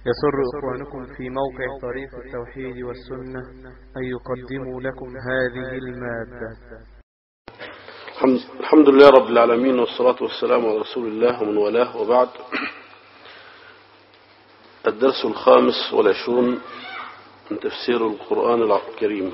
يسر إخوانكم في موقع طريق التوحيد والسنة أن يقدموا لكم هذه المادة الحمد لله رب العالمين والصلاة والسلام على رسول الله ومن والاه وبعد الدرس الخامس والعشرون من تفسير القرآن الكريم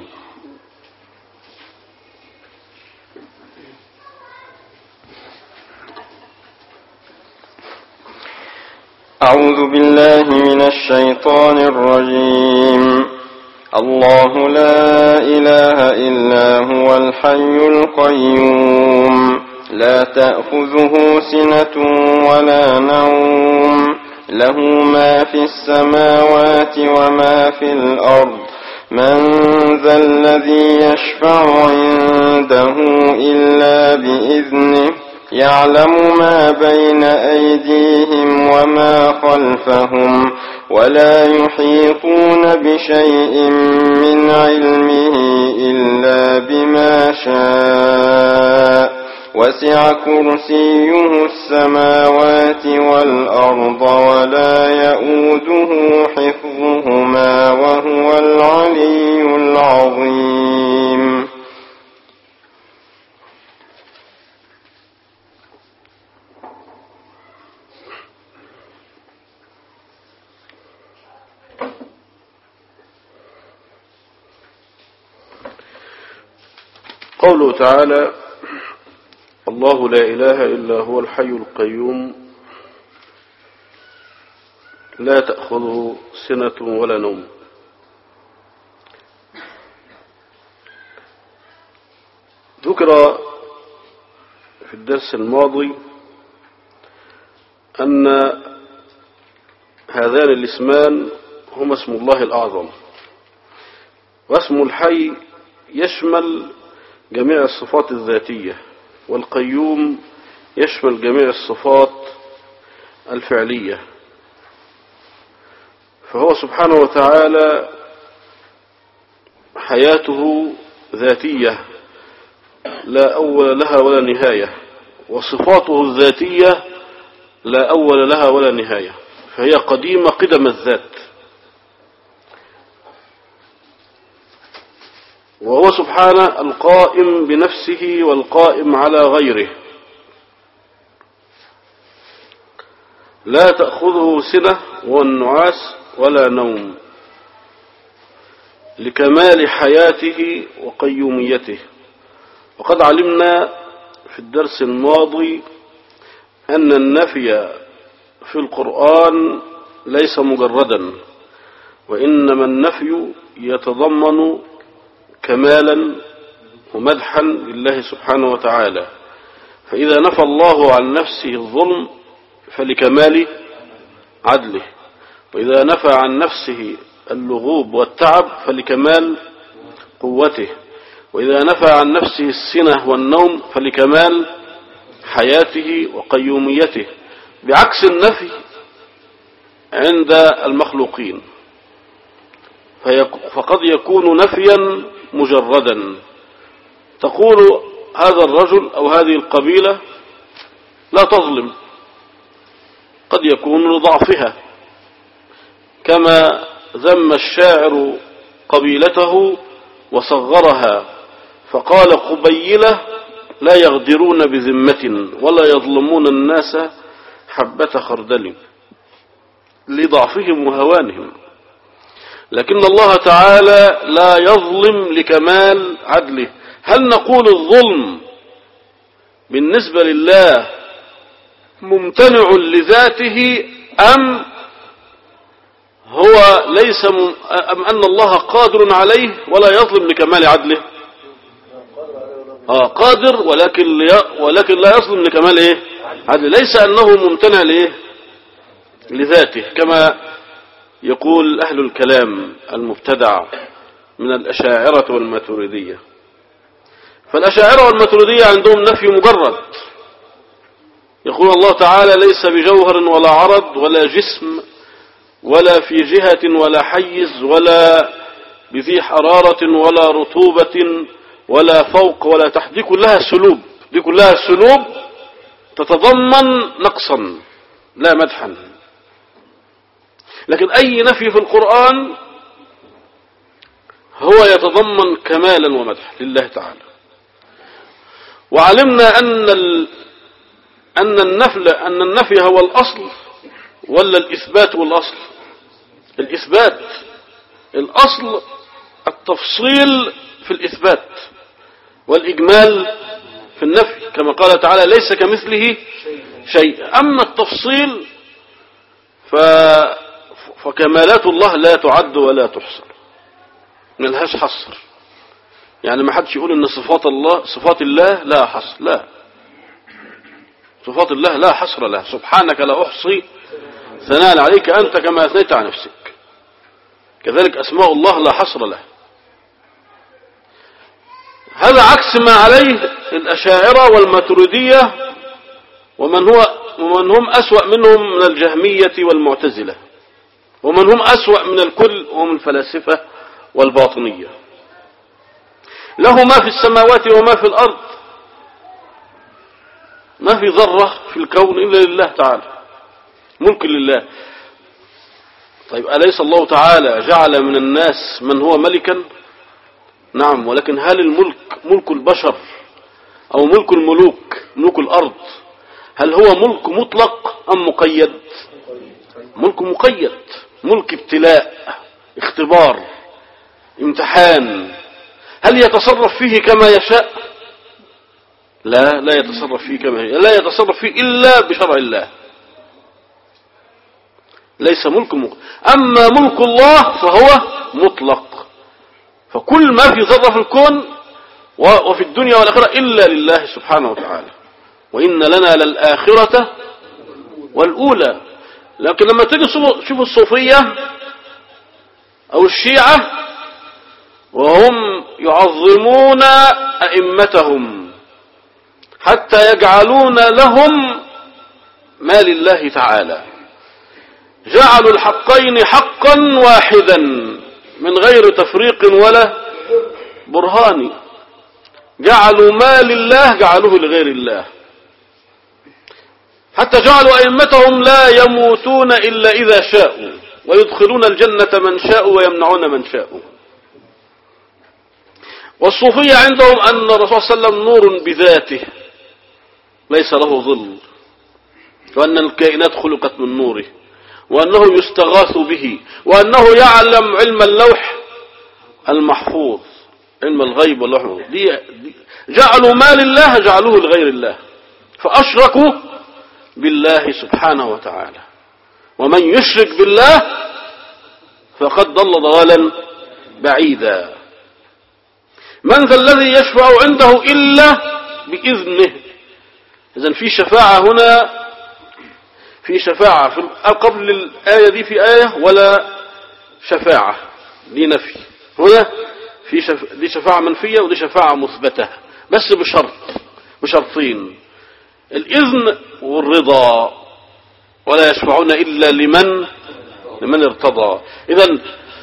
أعوذ بالله من الشيطان الرجيم الله لا إله إلا هو الحي القيوم لا تأخذه سنة ولا نوم له ما في السماوات وما في الأرض من ذا الذي يشفع عنده إلا بإذنه يعلم ما بين أيديهم وما خلفهم ولا يحيطون بشيء من علمه إلا بما شاء وسع كرسيه السماوات والأرض ولا يؤوده حفظهما وهو العلي العظيم قوله تعالى الله لا إله إلا هو الحي القيوم لا تأخذه سنة ولا نوم ذكر في الدرس الماضي أن هذان الاسمان هما اسم الله الأعظم واسم الحي يشمل جميع الصفات الذاتية والقيوم يشمل جميع الصفات الفعلية فهو سبحانه وتعالى حياته ذاتية لا أول لها ولا نهاية وصفاته الذاتية لا أول لها ولا نهاية فهي قديمة قدم الذات وهو سبحانه القائم بنفسه والقائم على غيره لا تأخذه سنة والنعاس ولا نوم لكمال حياته وقيوميته وقد علمنا في الدرس الماضي أن النفي في القرآن ليس مجردا وإنما النفي يتضمن كمالا ومدحا لله سبحانه وتعالى فإذا نفى الله عن نفسه الظلم فلكمال عدله وإذا نفى عن نفسه اللغوب والتعب فلكمال قوته وإذا نفى عن نفسه السنة والنوم فلكمال حياته وقيوميته بعكس النفي عند المخلوقين فقد يكون نفيا مجردا تقول هذا الرجل أو هذه القبيلة لا تظلم قد يكون لضعفها كما ذم الشاعر قبيلته وصغرها فقال قبيلة لا يغدرون بذمة ولا يظلمون الناس حبة خردل لضعفهم وهوانهم لكن الله تعالى لا يظلم لكمال عدله هل نقول الظلم بالنسبة لله ممتنع لذاته أم هو ليس م... أم أن الله قادر عليه ولا يظلم لكمال عدله آه قادر ولكن لي... ولكن لا يظلم لكمال ايه عدله ليس أنه ممتنع لإيه لذاته كما يقول أهل الكلام المبتدع من الأشاعرة والماتريدية فالأشاعرة والماتريدية عندهم نفي مجرد يقول الله تعالى ليس بجوهر ولا عرض ولا جسم ولا في جهة ولا حيز ولا بذي حرارة ولا رطوبة ولا فوق ولا تحت دي كلها سلوب دي كلها سلوب تتضمن نقصا لا مدحا لكن أي نفي في القرآن هو يتضمن كمالا ومدح لله تعالى وعلمنا أن ال... أن النفل أن النفي هو الأصل ولا الإثبات هو الأصل الإثبات الأصل التفصيل في الإثبات والإجمال في النفي كما قال تعالى ليس كمثله شيء أما التفصيل ف... فكمالات الله لا تعد ولا تحصر ملهاش حصر يعني ما حدش يقول ان صفات الله صفات الله لا حصر لا صفات الله لا حصر لها سبحانك لا احصي ثناء عليك انت كما اثنيت على نفسك كذلك اسماء الله لا حصر لها هذا عكس ما عليه الاشاعره والماتريديه ومن هو ومن هم اسوا منهم من الجهميه والمعتزله ومن هم اسوا من الكل وهم الفلاسفه والباطنيه له ما في السماوات وما في الأرض ما في ذرة في الكون إلا لله تعالى ملك لله طيب أليس الله تعالى جعل من الناس من هو ملكا نعم ولكن هل الملك ملك البشر أو ملك الملوك ملك الأرض هل هو ملك مطلق أم مقيد ملك مقيد ملك ابتلاء اختبار امتحان هل يتصرف فيه كما يشاء لا لا يتصرف فيه كما يشاء لا يتصرف فيه إلا بشرع الله ليس ملك مطلق أما ملك الله فهو مطلق فكل ما في ذرة في الكون وفي الدنيا والآخرة إلا لله سبحانه وتعالى وإن لنا للآخرة والأولى لكن لما تيجي تشوف الصوفية أو الشيعة وهم يعظمون أئمتهم حتى يجعلون لهم ما لله تعالى جعلوا الحقين حقا واحدا من غير تفريق ولا برهان جعلوا ما لله جعلوه لغير الله حتى جعلوا أئمتهم لا يموتون إلا إذا شاءوا ويدخلون الجنة من شاءوا ويمنعون من شاءوا والصوفية عندهم أن الرسول صلى الله عليه وسلم نور بذاته ليس له ظل وأن الكائنات خلقت من نوره وأنه يستغاث به وأنه يعلم علم اللوح المحفوظ علم الغيب واللوح المحفوظ دي دي جعلوا ما لله جعلوه لغير الله فأشركوا بالله سبحانه وتعالى ومن يشرك بالله فقد ضل ضلالا بعيدا من ذا الذي يشفع عنده إلا بإذنه إذا في شفاعة هنا في شفاعة في قبل الآية دي في آية ولا شفاعة دي نفي هنا في شف... دي شفاعة منفية ودي شفاعة مثبتة بس بشرط بشرطين الإذن والرضا ولا يشفعون إلا لمن لمن ارتضى إذا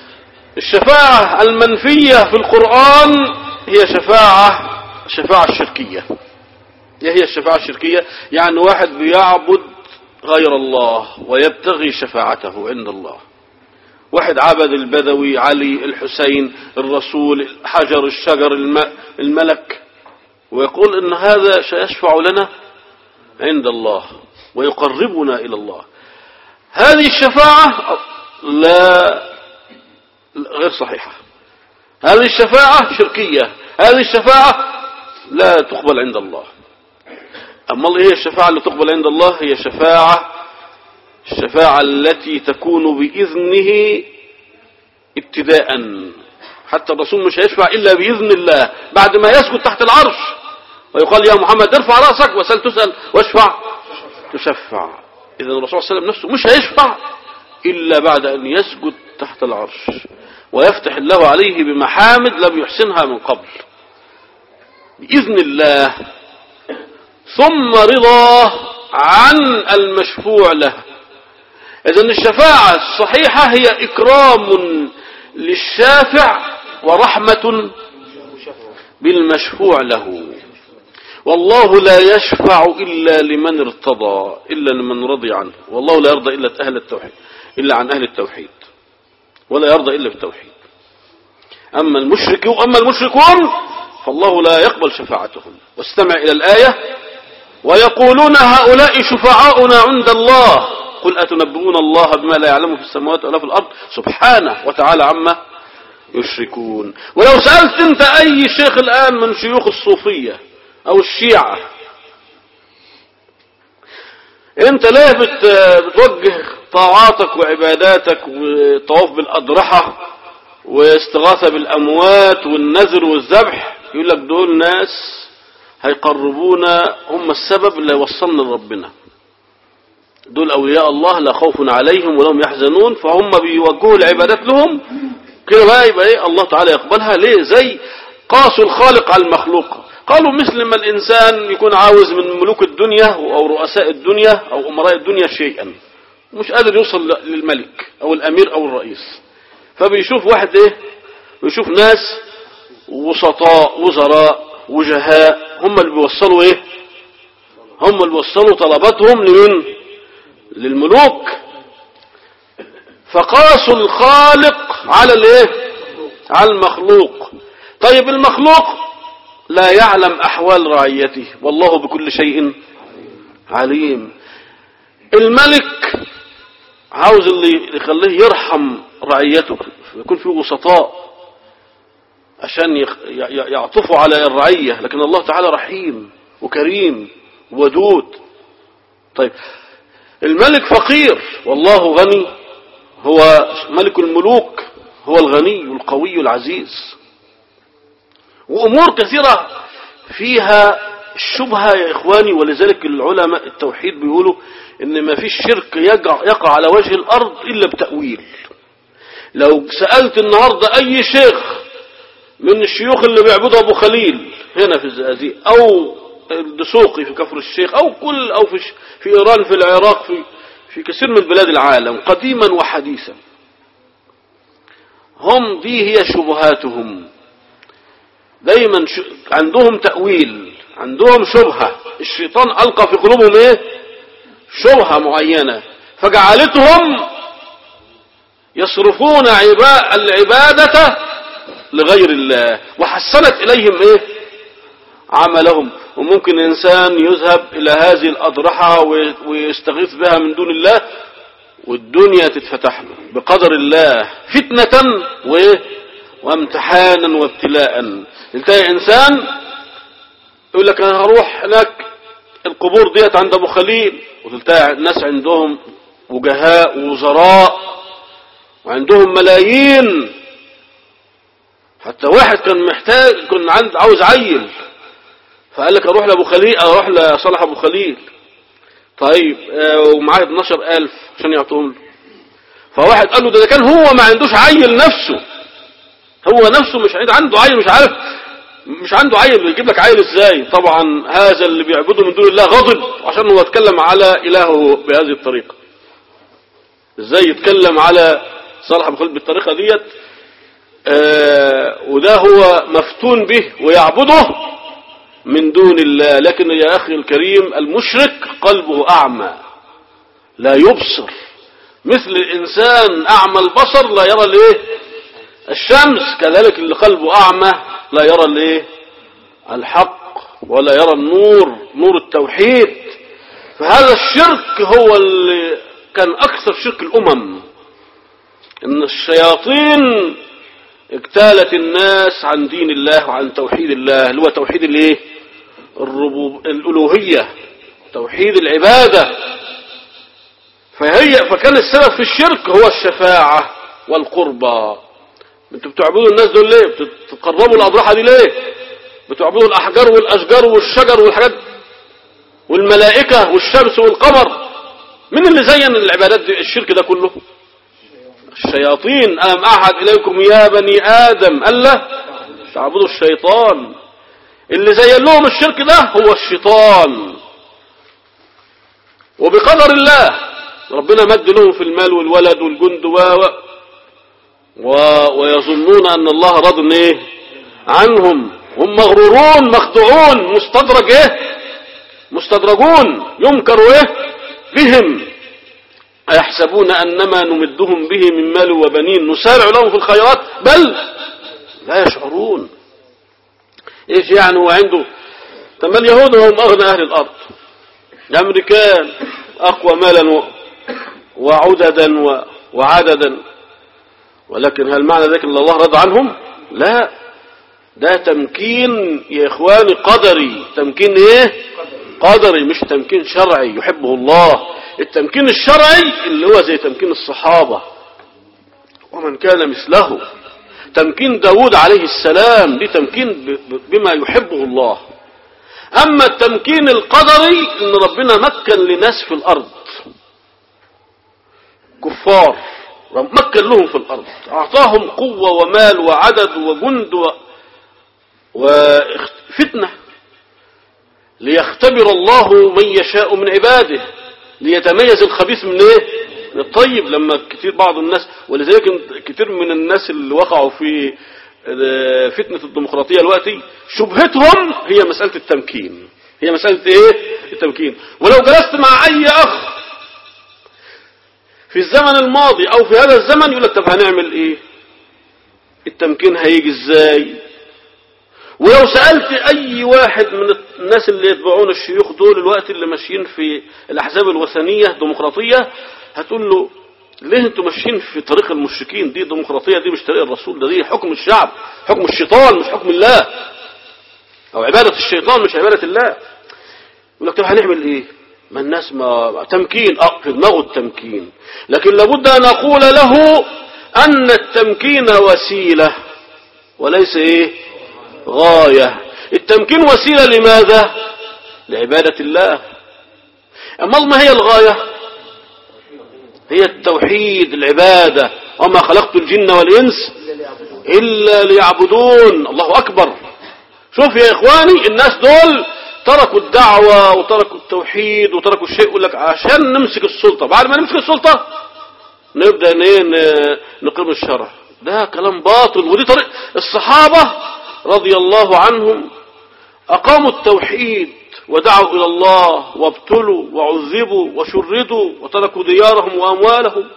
الشفاعة المنفية في القرآن هي شفاعة الشفاعة الشركية هي الشفاعة الشركية يعني واحد بيعبد غير الله ويبتغي شفاعته عند الله واحد عبد البدوي علي الحسين الرسول حجر الشجر الملك ويقول ان هذا سيشفع لنا عند الله ويقربنا الى الله هذه الشفاعة لا غير صحيحة هذه الشفاعة شركية هذه الشفاعة لا تقبل عند الله أما الله هي الشفاعة اللي تقبل عند الله هي شفاعة الشفاعة التي تكون بإذنه ابتداء حتى الرسول مش هيشفع إلا بإذن الله بعد ما يسجد تحت العرش ويقال يا محمد ارفع رأسك وسل تسأل واشفع تشفع إذا الرسول صلى الله عليه وسلم نفسه مش هيشفع إلا بعد أن يسجد تحت العرش ويفتح الله عليه بمحامد لم يحسنها من قبل بإذن الله ثم رضاه عن المشفوع له إذا الشفاعة الصحيحة هي إكرام للشافع ورحمة بالمشفوع له والله لا يشفع إلا لمن ارتضى إلا لمن رضي عنه والله لا يرضى إلا أهل التوحيد إلا عن أهل التوحيد ولا يرضى إلا بالتوحيد أما المشرك أما المشركون فالله لا يقبل شفاعتهم واستمع إلى الآية ويقولون هؤلاء شفعاؤنا عند الله قل أتنبئون الله بما لا يعلم في السماوات ولا في الأرض سبحانه وتعالى عما يشركون ولو سألت أنت أي شيخ الآن من شيوخ الصوفية أو الشيعة أنت ليه بت بتوجه طاعاتك وعباداتك وطواف بالأضرحة واستغاثة بالأموات والنذر والذبح يقول لك دول ناس هيقربونا هم السبب اللي هيوصلنا لربنا دول أولياء الله لا خوف عليهم ولا هم يحزنون فهم بيوجهوا العبادات لهم كده بقى يبقى ايه الله تعالى يقبلها ليه زي قاسوا الخالق على المخلوق قالوا مثل ما الإنسان يكون عاوز من ملوك الدنيا أو رؤساء الدنيا أو أمراء الدنيا شيئا مش قادر يوصل للملك أو الأمير أو الرئيس فبيشوف واحد ايه بيشوف ناس وسطاء وزراء وجهاء هم اللي بيوصلوا ايه هم اللي بيوصلوا طلباتهم لمن للملوك فقاسوا الخالق على الايه على المخلوق طيب المخلوق لا يعلم احوال رعيته والله بكل شيء عليم الملك عاوز اللي يخليه يرحم رعيته يكون فيه وسطاء عشان يعطفوا على الرعية لكن الله تعالى رحيم وكريم ودود طيب الملك فقير والله غني هو ملك الملوك هو الغني القوي العزيز وأمور كثيرة فيها الشبهة يا إخواني ولذلك العلماء التوحيد بيقولوا إن ما فيش شرك يقع, يقع على وجه الأرض إلا بتأويل لو سألت النهاردة أي شيخ من الشيوخ اللي بيعبدوا أبو خليل هنا في الزقازيق أو الدسوقي في كفر الشيخ أو كل أو في, في إيران في العراق في في كثير من بلاد العالم قديما وحديثا هم دي هي شبهاتهم دايما ش... عندهم تأويل عندهم شبهة الشيطان ألقى في قلوبهم ايه شبهة معينة فجعلتهم يصرفون عباء العبادة لغير الله وحسنت إليهم ايه عملهم وممكن إنسان يذهب إلى هذه الأضرحة ويستغيث بها من دون الله والدنيا تتفتح له بقدر الله فتنة وإيه وامتحانا وابتلاء تلاقي إنسان يقول لك أنا هروح هناك القبور ديت عند أبو خليل وتلتقي الناس عندهم وجهاء ووزراء وعندهم ملايين حتى واحد كان محتاج كان عند عاوز عيل فقال لك اروح لابو خليل اروح لصالح ابو خليل طيب آه ومعاه 12000 عشان يعطوهم له فواحد قال له ده كان هو ما عندوش عيل نفسه هو نفسه مش عنده عيل مش عارف مش عنده عيل يجيب لك عيل ازاي طبعا هذا اللي بيعبده من دون الله غضب عشان هو اتكلم على الهه بهذه الطريقه ازاي يتكلم على صالح ابو خليل بالطريقه ديت آه وده هو مفتون به ويعبده من دون الله لكن يا أخي الكريم المشرك قلبه أعمى لا يبصر مثل الإنسان أعمى البصر لا يرى الايه الشمس كذلك اللي قلبه أعمى لا يرى الايه الحق ولا يرى النور نور التوحيد فهذا الشرك هو اللي كان أكثر شرك الأمم إن الشياطين اجتالت الناس عن دين الله وعن توحيد الله اللي هو توحيد الايه الربوب الألوهية توحيد العبادة فهي فكان السبب في الشرك هو الشفاعة والقربى انتوا بتعبدوا الناس دول ليه بتقربوا الأضرحة دي ليه بتعبدوا الأحجار والأشجار والشجر والحاجات والملائكة والشمس والقمر مين اللي زين العبادات دي الشرك ده كله الشياطين ألم أعهد إليكم يا بني آدم ألا تعبدوا الشيطان اللي زين لهم الشرك ده هو الشيطان وبقدر الله ربنا مد لهم في المال والولد والجند و... و... ويظنون أن الله راض ايه عنهم هم مغرورون مخدوعون مستدرج ايه مستدرجون ينكر ايه بهم أيحسبون أنما نمدهم به من مال وبنين نسارع لهم في الخيرات بل لا يشعرون ايش يعني هو عنده طب ما اليهود هم أغنى أهل الأرض الأمريكان أقوى مالا و- وعددا و- وعددا ولكن هل معنى ذلك ان الله رضى عنهم لا ده تمكين يا اخواني قدري تمكين ايه قدري مش تمكين شرعي يحبه الله التمكين الشرعي اللي هو زي تمكين الصحابة ومن كان مثله تمكين داود عليه السلام دي تمكين ب- ب- بما يحبه الله اما التمكين القدري ان ربنا مكن لناس في الارض كفار مكن لهم في الأرض أعطاهم قوة ومال وعدد وجند و... وفتنة ليختبر الله من يشاء من عباده ليتميز الخبيث من ايه من الطيب لما كتير بعض الناس ولذلك كتير من الناس اللي وقعوا في فتنة الديمقراطية دلوقتي شبهتهم هي مسألة التمكين هي مسألة ايه التمكين ولو جلست مع اي اخ في الزمن الماضي او في هذا الزمن يقول لك طب هنعمل ايه التمكين هيجي ازاي ولو سألت اي واحد من الناس اللي يتبعون الشيوخ دول الوقت اللي ماشيين في الاحزاب الوثنية ديمقراطية هتقول له ليه انتوا ماشيين في طريق المشركين دي ديمقراطية دي مش طريق الرسول ده دي حكم الشعب حكم الشيطان مش حكم الله او عبادة الشيطان مش عبادة الله يقول لك طب هنعمل ايه ما الناس ما تمكين اه في دماغه التمكين لكن لابد ان اقول له ان التمكين وسيلة وليس ايه غاية التمكين وسيلة لماذا لعبادة الله اما ما هي الغاية هي التوحيد العبادة وما خلقت الجن والانس الا ليعبدون الله اكبر شوف يا اخواني الناس دول تركوا الدعوة وتركوا التوحيد وتركوا الشيء يقول لك عشان نمسك السلطة بعد ما نمسك السلطة نبدأ نقيم الشرع ده كلام باطل ودي طريق الصحابة رضي الله عنهم أقاموا التوحيد ودعوا إلى الله وابتلوا وعذبوا وشردوا وتركوا ديارهم وأموالهم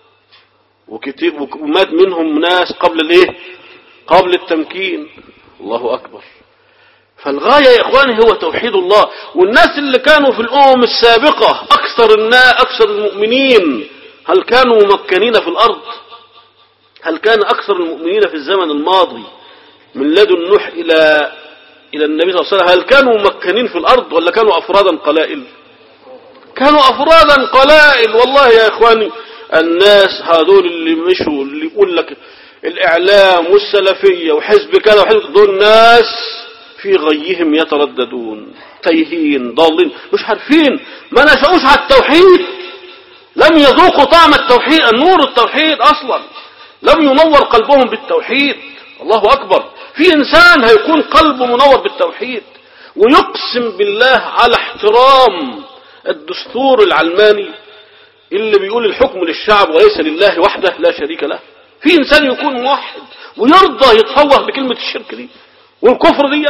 وكتير ومات منهم ناس قبل الايه قبل التمكين الله أكبر فالغاية يا إخواني هو توحيد الله والناس اللي كانوا في الأمم السابقة أكثر الناس أكثر المؤمنين هل كانوا ممكنين في الأرض هل كان أكثر المؤمنين في الزمن الماضي من لدن نوح إلى إلى النبي صلى الله عليه وسلم هل كانوا ممكنين في الأرض ولا كانوا أفرادا قلائل كانوا أفرادا قلائل والله يا إخواني الناس هذول اللي مشوا اللي يقول لك الإعلام والسلفية وحزب كذا وحزب دول ناس في غيهم يترددون تايهين ضالين مش عارفين ما نشأوش على التوحيد لم يذوقوا طعم التوحيد النور التوحيد أصلا لم ينور قلبهم بالتوحيد الله أكبر في إنسان هيكون قلبه منور بالتوحيد ويقسم بالله على احترام الدستور العلماني اللي بيقول الحكم للشعب وليس لله وحده لا شريك له في إنسان يكون موحد ويرضى يتفوه بكلمة الشرك دي والكفر دي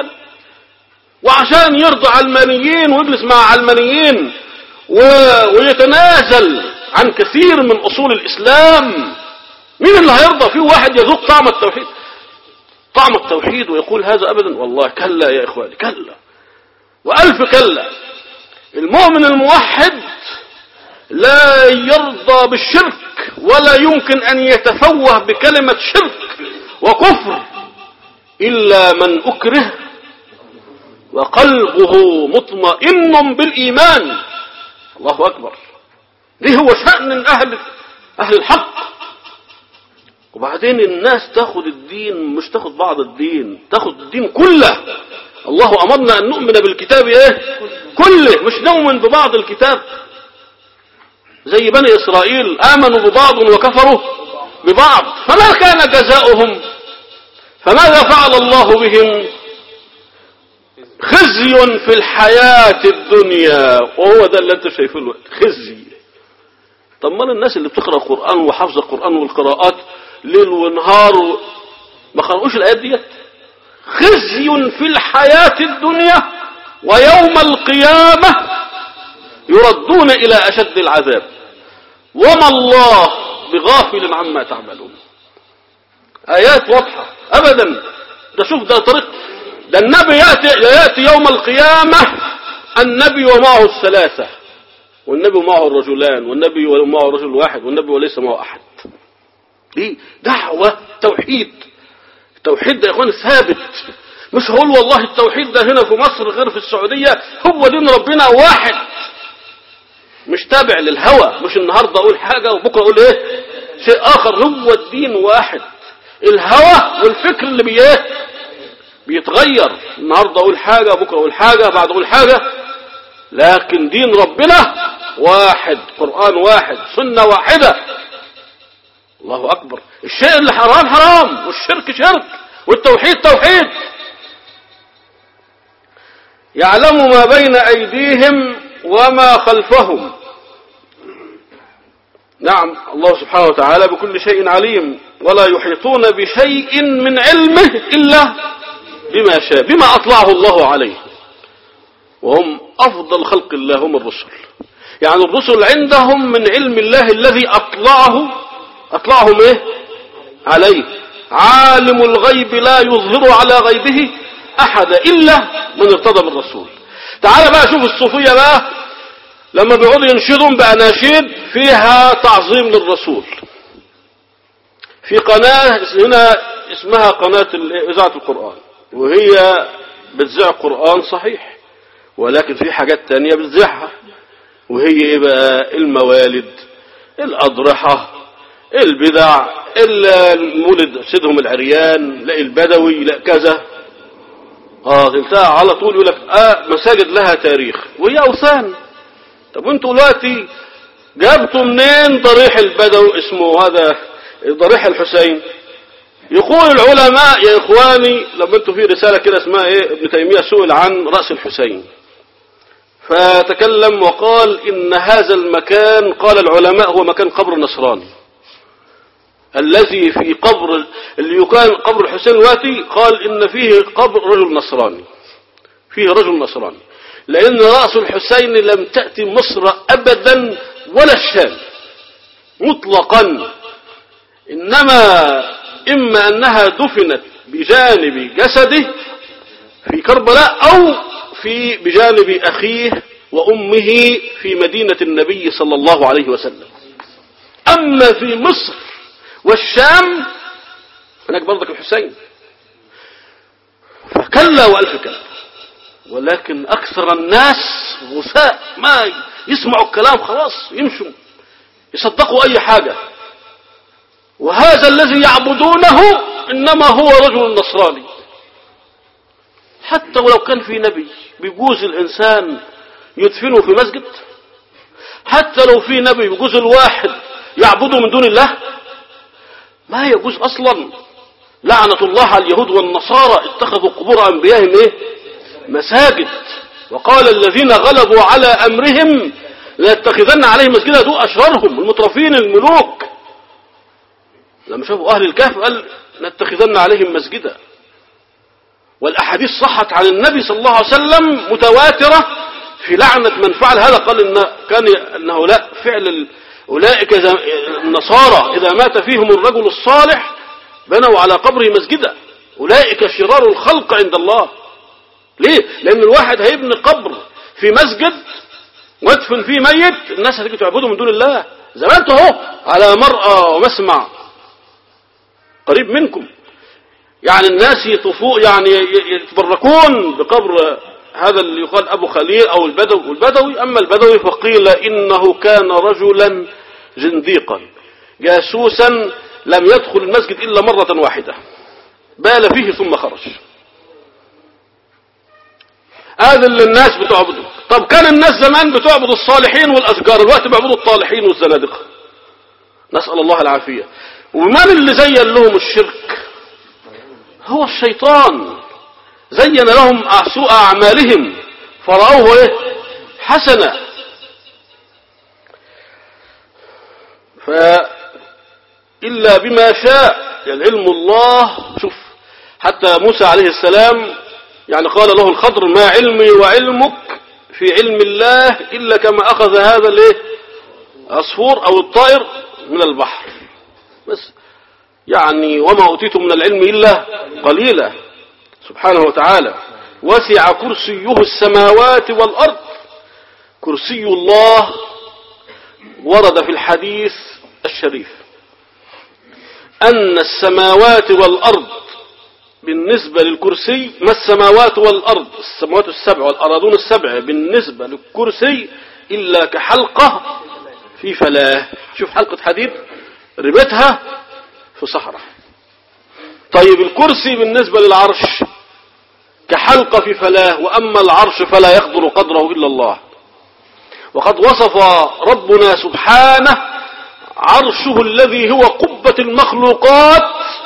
وعشان يرضى علمانيين ويجلس مع علمانيين و... ويتنازل عن كثير من أصول الإسلام مين اللي هيرضى فيه واحد يذوق طعم التوحيد طعم التوحيد ويقول هذا أبدا والله كلا يا إخواني كلا وألف كلا المؤمن الموحد لا يرضى بالشرك ولا يمكن أن يتفوه بكلمة شرك وكفر إلا من أكره وقلبه مطمئن بالإيمان الله أكبر دي هو شأن أهل أهل الحق وبعدين الناس تاخد الدين مش تاخد بعض الدين تاخد الدين كله الله أمرنا أن نؤمن بالكتاب إيه كله مش نؤمن ببعض الكتاب زي بني إسرائيل آمنوا ببعض وكفروا ببعض فما كان جزاؤهم فماذا فعل الله بهم خزي في الحياة الدنيا وهو ده اللي انت شايفه الوقت خزي طب ما الناس اللي بتقرأ القرآن وحافظ القرآن والقراءات ليل ونهار و... ما قرأوش الآيات ديت خزي في الحياة الدنيا ويوم القيامة يردون إلى أشد العذاب وما الله بغافل عما تعملون آيات واضحة أبدا ده شوف ده طريق ده النبي يأتي, يأتي يوم القيامة النبي ومعه الثلاثة والنبي ومعه الرجلان والنبي ومعه رجل واحد والنبي وليس معه أحد دي دعوة توحيد التوحيد ده يا اخوان ثابت مش هقول والله التوحيد ده هنا في مصر غير في السعودية هو دين ربنا واحد مش تابع للهوى مش النهاردة اقول حاجة وبكرة اقول ايه شيء اخر هو الدين واحد الهوى والفكر اللي بيه بيتغير النهاردة اقول حاجة بكرة اقول حاجة بعد اقول حاجة لكن دين ربنا واحد قرآن واحد سنة واحدة الله أكبر الشيء اللي حرام حرام والشرك شرك والتوحيد توحيد يعلم ما بين أيديهم وما خلفهم نعم الله سبحانه وتعالى بكل شيء عليم ولا يحيطون بشيء من علمه إلا بما شاء بما أطلعه الله عليه وهم أفضل خلق الله هم الرسل يعني الرسل عندهم من علم الله الذي أطلعه أطلعهم إيه عليه عالم الغيب لا يظهر على غيبه أحد إلا من ارتضى من الرسول تعال بقى شوف الصوفية بقى لما بيقعدوا ينشدوا بأناشيد فيها تعظيم للرسول في قناة هنا اسمها قناة إذاعة القرآن وهي بتذيع قرآن صحيح ولكن في حاجات تانية بتذيعها وهي ايه بقى الموالد الأضرحة البدع المولد سيدهم العريان لا البدوي لا كذا اه تلتها على طول يقول لك اه مساجد لها تاريخ وهي اوثان طب وانتوا دلوقتي جابتوا منين ضريح البدوي اسمه هذا ضريح الحسين يقول العلماء يا اخواني لما انتوا في رسالة كده اسمها ايه ابن تيمية سئل عن رأس الحسين فتكلم وقال ان هذا المكان قال العلماء هو مكان قبر نصراني الذي في قبر اللي كان قبر الحسين الواتي قال ان فيه قبر رجل نصراني فيه رجل نصراني لان رأس الحسين لم تأتي مصر ابدا ولا الشام مطلقا انما اما انها دفنت بجانب جسده في كربلاء او في بجانب اخيه وامه في مدينة النبي صلى الله عليه وسلم اما في مصر والشام هناك برضك الحسين فكلا وألف كلا ولكن أكثر الناس غثاء ما يسمعوا الكلام خلاص يمشوا يصدقوا أي حاجة وهذا الذي يعبدونه إنما هو رجل نصراني حتى ولو كان في نبي بيجوز الإنسان يدفنه في مسجد حتى لو في نبي بيجوز الواحد يعبده من دون الله ما يجوز اصلا لعنة الله على اليهود والنصارى اتخذوا قبور انبيائهم ايه مساجد وقال الذين غلبوا على امرهم ليتخذن عليهم مسجدا دول اشرارهم المترفين الملوك لما شافوا اهل الكهف قال لنتخذن عليهم مسجدا والاحاديث صحت عن النبي صلى الله عليه وسلم متواترة في لعنة من فعل هذا قال إن كان انه لا فعل أولئك إذا النصارى إذا مات فيهم الرجل الصالح بنوا على قبره مسجدا أولئك شرار الخلق عند الله ليه؟ لأن الواحد هيبني قبر في مسجد وادفن فيه ميت الناس هتيجي تعبده من دون الله زمان اهو على مرأى ومسمع قريب منكم يعني الناس يطفوا يعني يتبركون بقبر هذا اللي يقال أبو خليل أو البدوي والبدوي أما البدوي فقيل إنه كان رجلا زنديقا جاسوسا لم يدخل المسجد إلا مرة واحدة بال فيه ثم خرج هذا اللي الناس بتعبده طب كان الناس زمان بتعبد الصالحين والأشجار الوقت بيعبدوا الطالحين والزنادقة نسأل الله العافية ومن اللي زين لهم الشرك هو الشيطان زين لهم سوء أعمالهم فرأوه إيه حسنة فإلا بما شاء يعني علم الله شوف حتى موسى عليه السلام يعني قال له الخضر ما علمي وعلمك في علم الله إلا كما أخذ هذا الايه عصفور أو الطائر من البحر بس يعني وما أوتيتم من العلم إلا قليلا سبحانه وتعالى وسع كرسيه السماوات والأرض كرسي الله ورد في الحديث الشريف أن السماوات والأرض بالنسبة للكرسي ما السماوات والأرض السماوات السبع والأراضون السبع بالنسبة للكرسي إلا كحلقة في فلاه شوف حلقة حديد ربتها في صحراء طيب الكرسي بالنسبة للعرش كحلقة في فلاه وأما العرش فلا يقدر قدره إلا الله وقد وصف ربنا سبحانه عرشه الذي هو قبة المخلوقات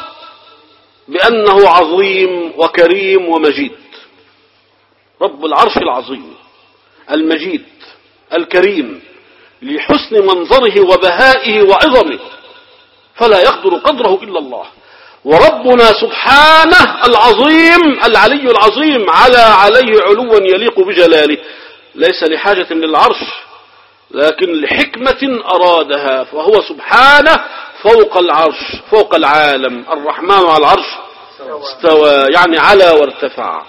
بأنه عظيم وكريم ومجيد رب العرش العظيم المجيد الكريم لحسن منظره وبهائه وعظمه فلا يقدر قدره إلا الله وربنا سبحانه العظيم العلي العظيم على عليه علوا يليق بجلاله ليس لحاجة للعرش لكن لحكمة أرادها فهو سبحانه فوق العرش فوق العالم الرحمن على العرش استوى يعني على وارتفع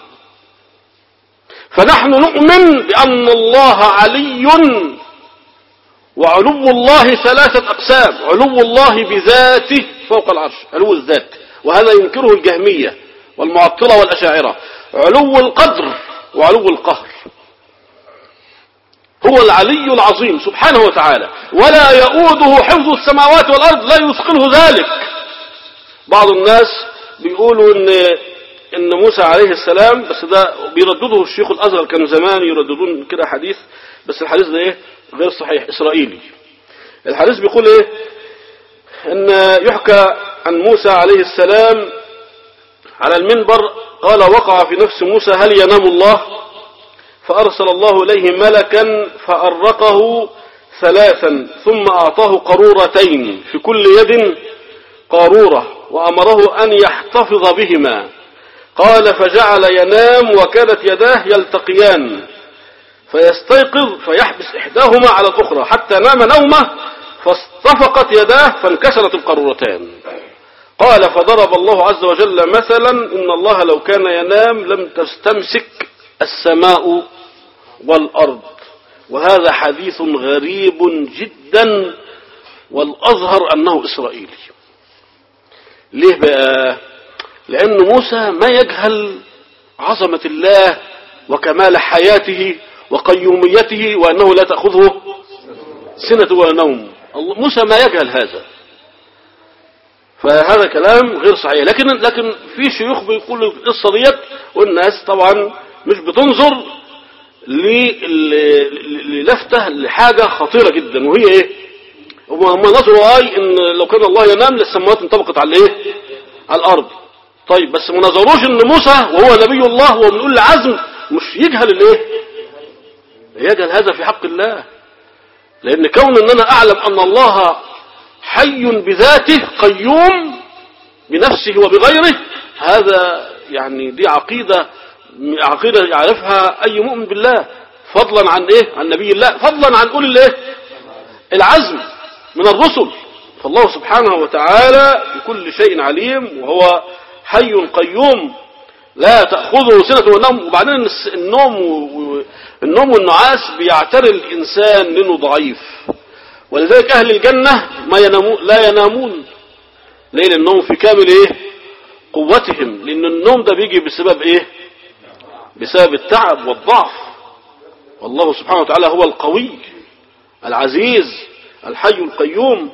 فنحن نؤمن بأن الله علي وعلو الله ثلاثة أقسام علو الله بذاته فوق العرش علو الذات وهذا ينكره الجهمية والمعطلة والأشاعرة علو القدر وعلو القهر هو العلي العظيم سبحانه وتعالى ولا يؤوده حفظ السماوات والأرض لا يثقله ذلك بعض الناس بيقولوا ان ان موسى عليه السلام بس ده بيردده الشيخ الازهر كانوا زمان يرددون كده حديث بس الحديث ده ايه غير صحيح اسرائيلي الحديث بيقول ايه ان يحكى عن موسى عليه السلام على المنبر قال وقع في نفس موسى هل ينام الله فأرسل الله إليه ملكا فأرقه ثلاثا ثم أعطاه قرورتين في كل يد قارورة وأمره أن يحتفظ بهما قال فجعل ينام وكانت يداه يلتقيان فيستيقظ فيحبس إحداهما على الأخرى حتى نام نومه فاصطفقت يداه فانكسرت القارورتان قال فضرب الله عز وجل مثلا إن الله لو كان ينام لم تستمسك السماء والأرض وهذا حديث غريب جدا والأظهر أنه إسرائيلي ليه بقى لأن موسى ما يجهل عظمة الله وكمال حياته وقيوميته وأنه لا تأخذه سنة ولا نوم موسى ما يجهل هذا فهذا كلام غير صحيح لكن لكن في شيوخ بيقولوا القصه ديت والناس طبعا مش بتنظر للفتة لحاجة خطيرة جدا وهي ايه هم نظروا اي ان لو كان الله ينام للسماوات انطبقت على ايه على الارض طيب بس ما نظروش ان موسى وهو نبي الله وهو بنقول العزم مش يجهل الايه يجهل هذا في حق الله لان كون ان انا اعلم ان الله حي بذاته قيوم بنفسه وبغيره هذا يعني دي عقيدة عقيدة يعرفها أي مؤمن بالله فضلا عن إيه عن نبي الله فضلا عن أولي الإيه العزم من الرسل فالله سبحانه وتعالى بكل شيء عليم وهو حي قيوم لا تأخذه سنة ونوم وبعدين النوم النوم والنعاس بيعتري الإنسان لأنه ضعيف ولذلك أهل الجنة ما ينامون لا ينامون ليل النوم في كامل إيه قوتهم لأن النوم ده بيجي بسبب إيه بسبب التعب والضعف والله سبحانه وتعالى هو القوي العزيز الحي القيوم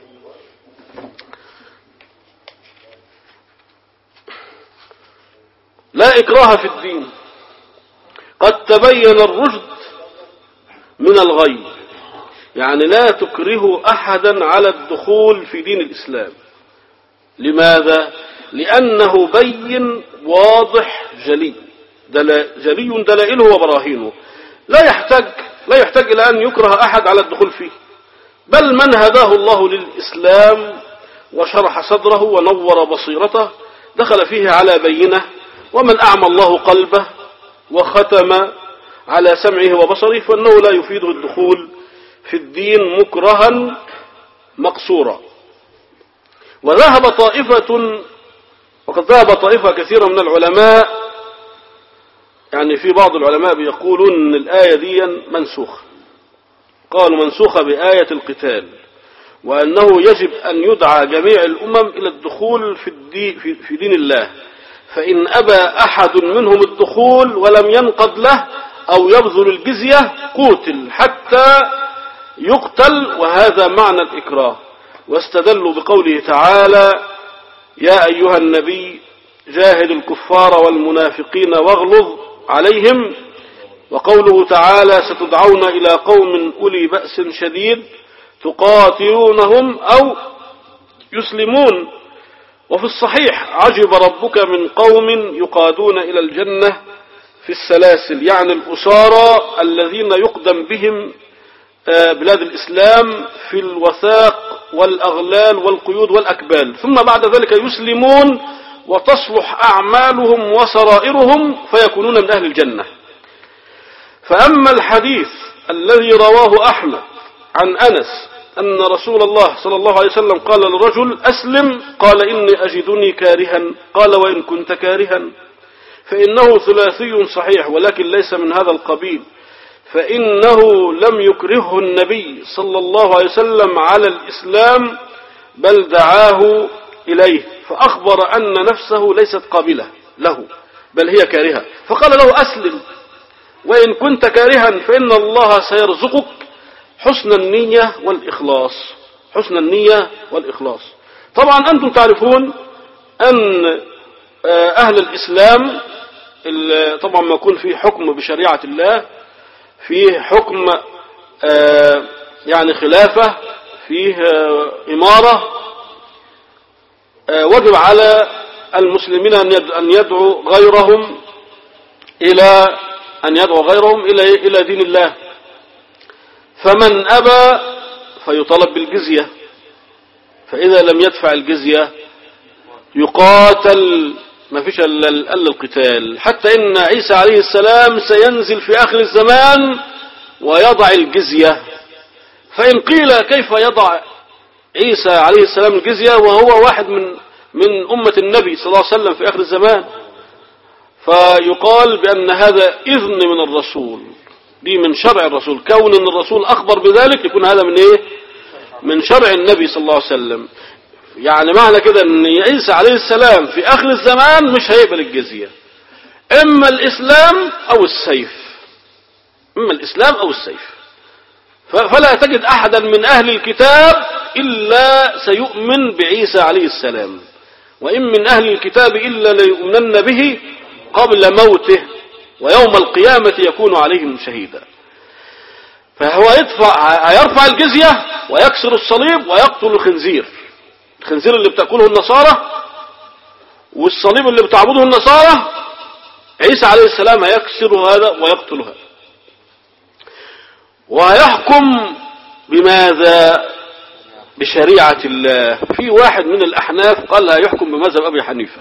لا إكراه في الدين قد تبين الرشد من الغي يعني لا تكره أحدا على الدخول في دين الإسلام لماذا؟ لأنه بين واضح جلي دل... جلي دلائله وبراهينه لا يحتاج لا يحتاج إلى أن يكره أحد على الدخول فيه بل من هداه الله للإسلام وشرح صدره ونور بصيرته دخل فيه على بينه ومن أعمى الله قلبه وختم على سمعه وبصره فإنه لا يفيده الدخول في الدين مكرها مقصورا وذهب طائفة وقد ذهب طائفة كثيرة من العلماء يعني في بعض العلماء بيقولون ان الآية دي منسوخة قالوا منسوخة بآية القتال وأنه يجب أن يدعى جميع الأمم إلى الدخول في, الدي في, في دين الله فإن أبى أحد منهم الدخول ولم ينقض له أو يبذل الجزية قوتل حتى يقتل وهذا معنى الإكراه واستدلوا بقوله تعالى يا أيها النبي جاهد الكفار والمنافقين واغلظ عليهم وقوله تعالى ستدعون إلى قوم أولي بأس شديد تقاتلونهم أو يسلمون وفي الصحيح عجب ربك من قوم يقادون إلى الجنة في السلاسل يعني الأسارى الذين يقدم بهم بلاد الإسلام في الوثاق والأغلال والقيود والأكبال ثم بعد ذلك يسلمون وتصلح أعمالهم وسرائرهم فيكونون من أهل الجنة فأما الحديث الذي رواه أحمد عن أنس أن رسول الله صلى الله عليه وسلم قال للرجل أسلم قال إني أجدني كارها قال وإن كنت كارها فإنه ثلاثي صحيح ولكن ليس من هذا القبيل فإنه لم يكرهه النبي صلى الله عليه وسلم على الإسلام بل دعاه إليه فأخبر أن نفسه ليست قابلة له بل هي كارهة فقال له أسلم وإن كنت كارها فإن الله سيرزقك حسن النية والإخلاص حسن النية والإخلاص طبعا أنتم تعرفون أن أهل الإسلام طبعا ما يكون فيه حكم بشريعة الله فيه حكم يعني خلافة فيه إمارة وجب على المسلمين أن يدعوا غيرهم إلى أن يدعو غيرهم إلى إلى دين الله فمن أبى فيطلب بالجزية فإذا لم يدفع الجزية يقاتل ما فيش إلا القتال حتى إن عيسى عليه السلام سينزل في آخر الزمان ويضع الجزية فإن قيل كيف يضع عيسى عليه السلام الجزية وهو واحد من من أمة النبي صلى الله عليه وسلم في آخر الزمان فيقال بأن هذا إذن من الرسول دي من شرع الرسول كون أن الرسول أخبر بذلك يكون هذا من إيه من شرع النبي صلى الله عليه وسلم يعني معنى كده أن عيسى عليه السلام في آخر الزمان مش هيقبل الجزية إما الإسلام أو السيف إما الإسلام أو السيف فلا تجد أحدا من أهل الكتاب إلا سيؤمن بعيسى عليه السلام وإن من أهل الكتاب إلا ليؤمنن به قبل موته ويوم القيامة يكون عليهم شهيدا فهو يدفع هيرفع الجزية ويكسر الصليب ويقتل الخنزير الخنزير اللي بتأكله النصارى والصليب اللي بتعبده النصارى عيسى عليه السلام هيكسر هذا ويقتل هذا ويحكم بماذا بشريعة الله في واحد من الأحناف قال لا يحكم بمذهب أبي حنيفة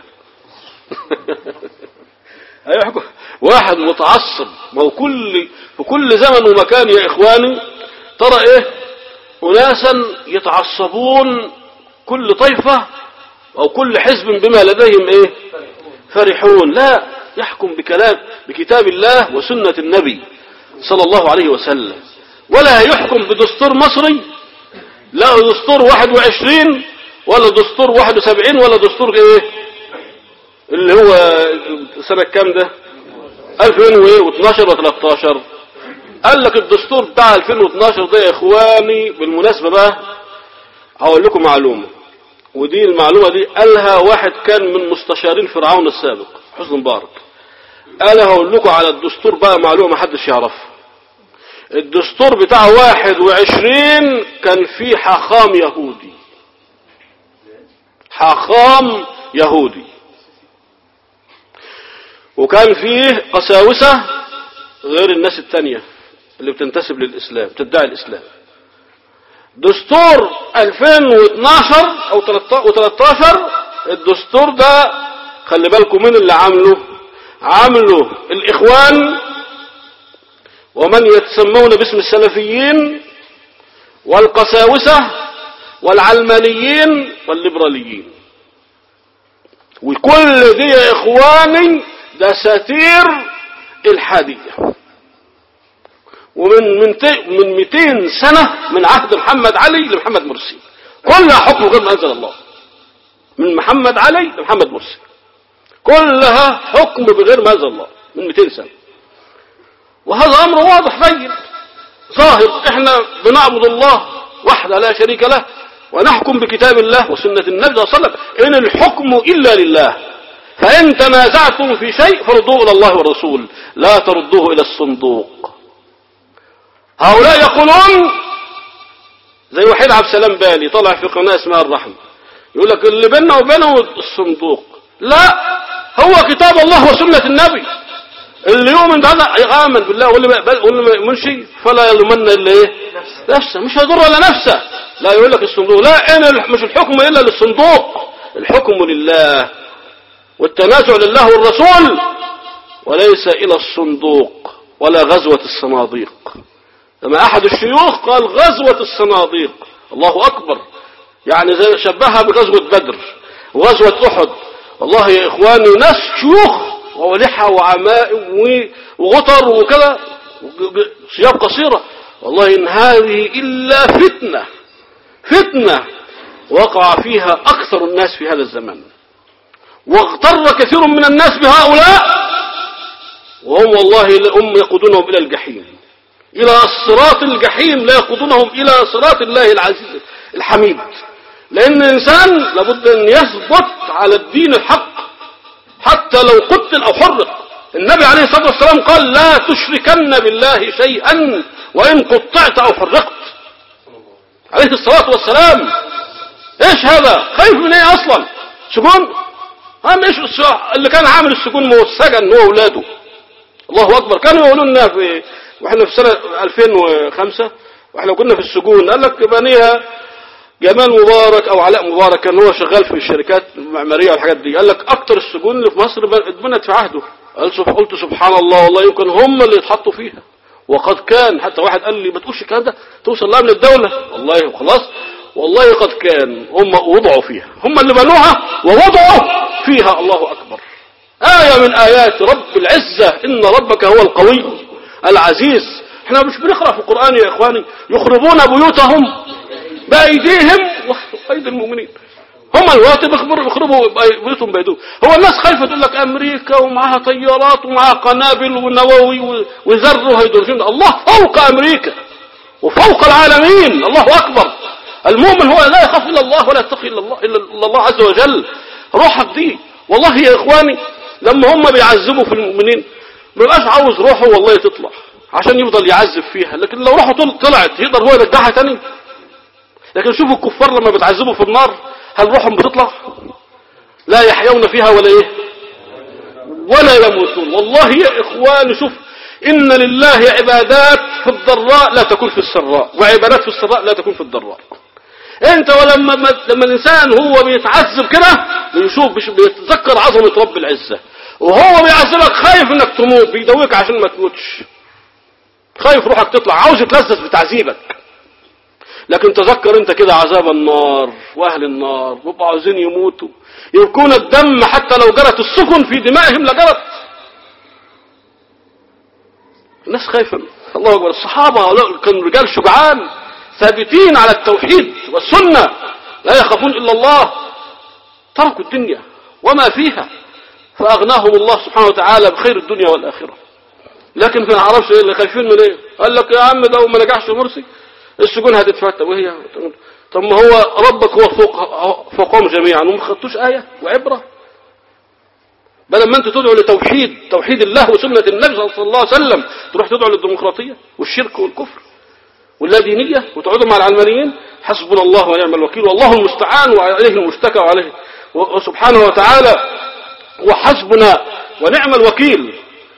هيحكم واحد متعصب ما هو كل في كل زمن ومكان يا إخواني ترى إيه أناسا يتعصبون كل طيفة أو كل حزب بما لديهم إيه فرحون لا يحكم بكلام بكتاب الله وسنة النبي صلى الله عليه وسلم ولا يحكم بدستور مصري لا دستور 21 ولا دستور 71 ولا دستور ايه اللي هو سنة كام ده 2012 و 13 قال لك الدستور بتاع 2012 ده يا اخواني بالمناسبة بقى هقول لكم معلومة ودي المعلومة دي قالها واحد كان من مستشارين فرعون السابق حسن مبارك قال هقول لكم على الدستور بقى معلومة ما حدش يعرفها الدستور بتاع واحد وعشرين كان فيه حاخام يهودي حاخام يهودي وكان فيه قساوسة غير الناس التانية اللي بتنتسب للإسلام تدعي الإسلام دستور 2012 أو 13 الدستور ده خلي بالكم مين اللي عامله عامله الإخوان ومن يتسمون باسم السلفيين والقساوسة والعلمانيين والليبراليين وكل دي يا إخواني دساتير الحادية ومن من من 200 سنة من عهد محمد علي لمحمد مرسي كلها حكم غير ما أنزل الله من محمد علي لمحمد مرسي كلها حكم بغير ما أنزل الله من 200 سنة وهذا أمر واضح بين ظاهر احنا بنعبد الله وحده لا شريك له ونحكم بكتاب الله وسنة النبي صلى الله عليه وسلم إن الحكم إلا لله فإن تنازعتم في شيء فردوه إلى الله والرسول لا تردوه إلى الصندوق هؤلاء يقولون زي وحيد عبد السلام بالي طلع في قناة اسمها الرحمة يقول لك اللي بيننا وبينه الصندوق لا هو كتاب الله وسنة النبي اللي يؤمن بهذا آمن بالله واللي واللي ما يؤمنش فلا يلومن الا ايه نفسه مش هيضر الا نفسه لا يقول لك الصندوق لا انا مش الحكم الا للصندوق الحكم لله والتنازع لله والرسول وليس الى الصندوق ولا غزوة الصناديق لما احد الشيوخ قال غزوة الصناديق الله اكبر يعني زي شبهها بغزوة بدر وغزوة احد والله يا اخواني ناس شيوخ ولحى وعمائم وغطر وكذا ثياب قصيرة والله إن هذه إلا فتنة فتنة وقع فيها أكثر الناس في هذا الزمان واغتر كثير من الناس بهؤلاء وهم والله هم يقودونهم إلى الجحيم إلى الصراط الجحيم لا يقودونهم إلى صراط الله العزيز الحميد لأن الإنسان لابد أن يثبت على الدين الحق حتى لو قتل أو حرق النبي عليه الصلاة والسلام قال لا تشركن بالله شيئا وإن قطعت أو حرقت عليه الصلاة والسلام ايش هذا خايف من ايه اصلا سجون هم ايش اللي كان عامل السجون ما هو السجن هو اولاده الله اكبر كانوا يقولوا لنا في واحنا في سنة 2005 واحنا كنا في السجون قال لك بنيها جمال مبارك او علاء مبارك كان هو شغال في الشركات المعماريه والحاجات دي قال لك اكتر السجون اللي في مصر اتبنت في عهده قال سب- قلت سبحان الله والله يمكن هم اللي يتحطوا فيها وقد كان حتى واحد قال لي ما تقولش الكلام ده توصل لها من الدوله والله خلاص والله قد كان هم وضعوا فيها هم اللي بنوها ووضعوا فيها الله اكبر آية من آيات رب العزة إن ربك هو القوي العزيز احنا مش بنقرأ في القرآن يا إخواني يخربون بيوتهم بأيديهم وأيدي المؤمنين هم الوقت بيخبروا يخربوا بيوتهم بأيديهم هو الناس خايفة تقول لك أمريكا ومعها طيارات ومعها قنابل ونووي و- وذر وهيدروجين الله فوق أمريكا وفوق العالمين الله أكبر المؤمن هو لا يخاف إلا الله ولا يتقي إلا الله إلا إلا الله عز وجل روحك دي والله يا إخواني لما هم بيعذبوا في المؤمنين ما بيبقاش عاوز روحه والله تطلع عشان يفضل يعذب فيها لكن لو روحه طل- طلعت يقدر هو يرجعها تاني لكن شوفوا الكفار لما بتعذبوا في النار هل روحهم بتطلع لا يحيون فيها ولا ايه ولا يموتون والله يا اخوان شوف ان لله عبادات في الضراء لا تكون في السراء وعبادات في السراء لا تكون في الضراء انت ولما لما الانسان هو بيتعذب كده بيشوف بيش- بيتذكر عظمه رب العزه وهو بيعذبك خايف انك تموت بيدويك عشان ما تموتش خايف روحك تطلع عاوز يتلذذ بتعذيبك لكن تذكر انت كده عذاب النار واهل النار بيبقوا عاوزين يموتوا يبكون الدم حتى لو جرت السفن في دمائهم لجرت الناس خايفة الله أكبر الصحابة هؤلاء كانوا رجال شجعان ثابتين على التوحيد والسنة لا يخافون إلا الله تركوا الدنيا وما فيها فأغناهم الله سبحانه وتعالى بخير الدنيا والآخرة لكن ما نعرفش ايه اللي خايفين من ايه قال لك يا عم ده ما نجحش مرسي السجون هتتفتح وهي طب ما هو ربك هو فوق فوقهم جميعا وما خدتوش آية وعبرة بدل ما انت تدعو لتوحيد توحيد الله وسنة النبي صلى الله عليه وسلم تروح تدعو للديمقراطية والشرك والكفر واللادينية وتقعدوا مع العلمانيين حسبنا الله ونعم الوكيل والله المستعان وعليه المشتكى وعليه وسبحانه وتعالى وحسبنا ونعم الوكيل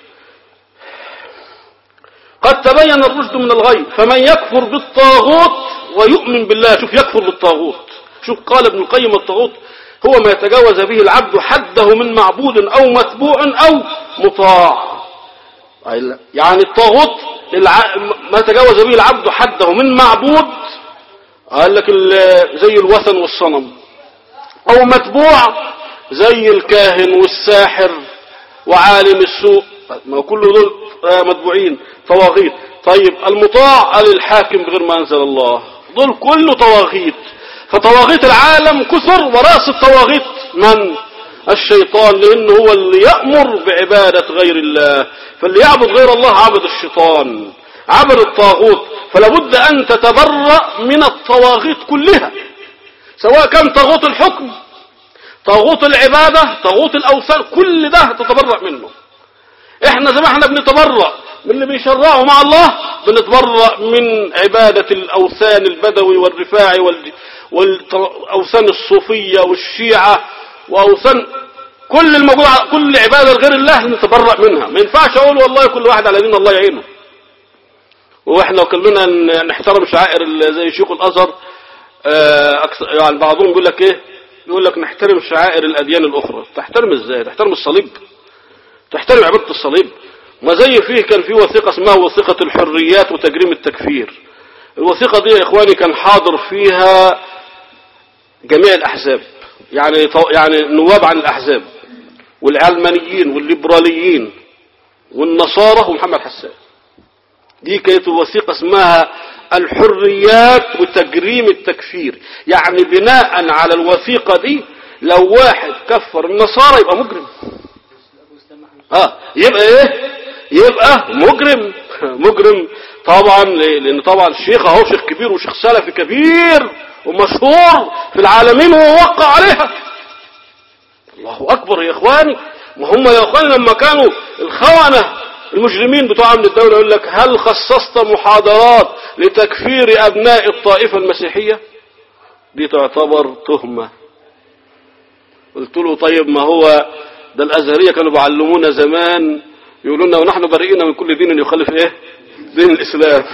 قد تبين الرشد من الغي فمن يكفر بالطاغوت ويؤمن بالله شوف يكفر بالطاغوت شوف قال ابن القيم الطاغوت هو ما يتجاوز به العبد حده من معبود أو متبوع أو مطاع يعني الطاغوت الع... ما تجاوز به العبد حده من معبود قال لك ال- زي الوثن والصنم او متبوع زي الكاهن والساحر وعالم السوء ما هو كل دول آه، متبوعين طواغيت طيب المطاع قال الحاكم بغير ما انزل الله دول كله طواغيت فطواغيت العالم كثر وراس الطواغيت من الشيطان لانه هو اللي يأمر بعبادة غير الله فاللي يعبد غير الله عبد الشيطان عبد الطاغوت فلا بد ان تتبرأ من الطواغيت كلها سواء كان طاغوت الحكم طاغوت العبادة طاغوت الأوثان كل ده تتبرأ منه احنا زي ما احنا بنتبرأ من اللي بيشرعه مع الله بنتبرأ من عبادة الأوثان البدوي والرفاعي وال... والأوثان الصوفية والشيعة وأوثان كل الموجود على- كل عبادة غير الله نتبرأ منها ما ينفعش أقول والله كل واحد على دين الله يعينه واحنا كلنا ن- نحترم شعائر ال- زي شيوخ الازهر آه، أكثر- يعني بعضهم بيقول لك ايه يقول لك نحترم شعائر الاديان الاخرى تحترم ازاي تحترم الصليب تحترم عباده الصليب ما زي فيه كان في وثيقه اسمها وثيقه الحريات وتجريم التكفير الوثيقه دي يا اخواني كان حاضر فيها جميع الاحزاب يعني طو- يعني نواب عن الاحزاب والعلمانيين والليبراليين والنصارى ومحمد حسان دي كانت وثيقة اسمها الحريات وتجريم التكفير يعني بناء على الوثيقة دي لو واحد كفر النصارى يبقى مجرم اه يبقى ايه يبقى مجرم مجرم طبعا ليه؟ لان طبعا الشيخ اهو شيخ كبير وشيخ سلفي كبير ومشهور في العالمين ووقع عليها الله اكبر يا اخواني ما هم يا اخواني لما كانوا الخونة المجرمين بتوع امن الدولة يقول لك هل خصصت محاضرات لتكفير ابناء الطائفة المسيحية دي تعتبر تهمة قلت له طيب ما هو ده الازهرية كانوا بيعلمونا زمان يقولوا لنا ونحن بريئين من كل دين يخالف ايه دين الاسلام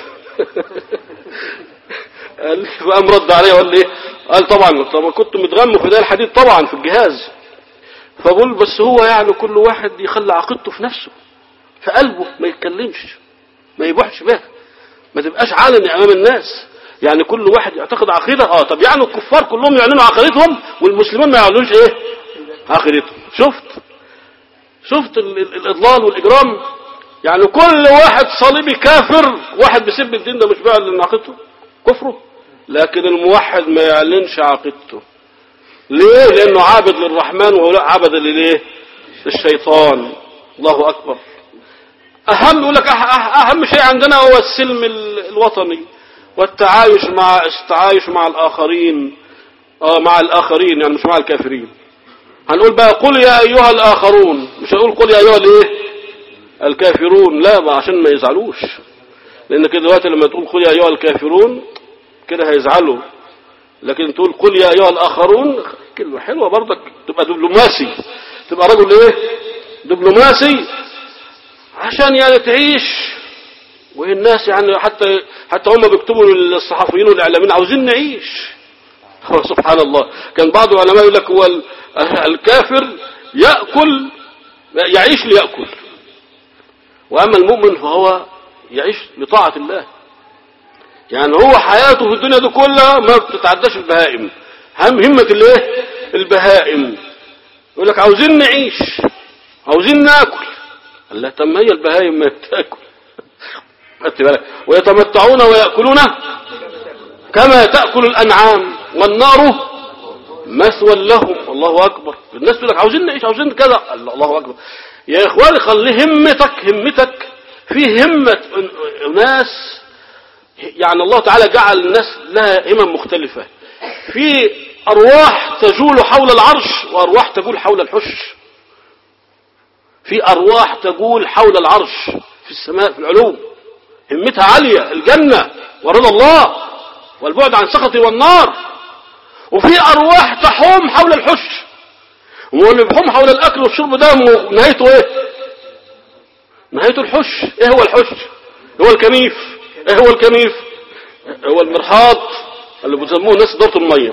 قال لي فقام رد عليه وقال لي ايه قال طبعا طبعا كنت متغم في ده الحديد طبعا في الجهاز فبقول بس هو يعني كل واحد يخلي عقيدته في نفسه في قلبه ما يتكلمش ما يبوحش بها ما تبقاش عالم امام الناس يعني كل واحد يعتقد عقيده اه طب يعني الكفار كلهم يعلنوا عقيدتهم والمسلمين ما يعلنوش ايه عقيدتهم شفت شفت ال- ال- الاضلال والاجرام يعني كل واحد صليبي كافر واحد بيسب الدين ده مش بيعلن عقيدته كفره لكن الموحد ما يعلنش عقيدته ليه لانه عابد للرحمن وهو لا عبد لليه للشيطان الله اكبر اهم يقول لك أح أح اهم شيء عندنا هو السلم ال- الوطني والتعايش مع التعايش مع الاخرين اه مع الاخرين يعني مش مع الكافرين هنقول بقى قل يا ايها الاخرون مش هنقول قل يا ايها الايه الكافرون لا ما عشان ما يزعلوش لان كده دلوقتي لما تقول قل يا ايها الكافرون كده هيزعلوا لكن تقول قل يا ايها الاخرون كلمه حلوه برضك تبقى دبلوماسي تبقى رجل ايه دبلوماسي عشان يعني تعيش والناس يعني حتى حتى هم بيكتبوا للصحفيين والاعلاميين عاوزين نعيش هو سبحان الله كان بعض العلماء يقول لك هو ال- الكافر ياكل يعيش ليأكل وأما المؤمن فهو يعيش لطاعة الله يعني هو حياته في الدنيا دي كلها ما بتتعداش البهائم هم همة الايه البهائم يقول لك عاوزين نعيش عاوزين ناكل قال لا طب ما هي البهائم ما بتاكل خدت بالك ويتمتعون ويأكلون كما تأكل الأنعام والنار مثوى لهم الله أكبر الناس تقول لك عاوزين نعيش عاوزين كذا الله الله أكبر يا إخواني خلي همتك همتك في همة ناس يعني الله تعالى جعل الناس لها همم مختلفة في أرواح تجول حول العرش وأرواح تجول حول الحش في أرواح تجول حول العرش في السماء في العلوم همتها عالية الجنة ورضا الله والبعد عن سخطه والنار وفي أرواح تحوم حول الحش واللي بيحوم حول الأكل والشرب ده م- نهايته إيه نهايته الحش إيه هو الحش هو الكنيف إيه هو الكنيف هو المرحاض اللي بيسموه الناس دورة المية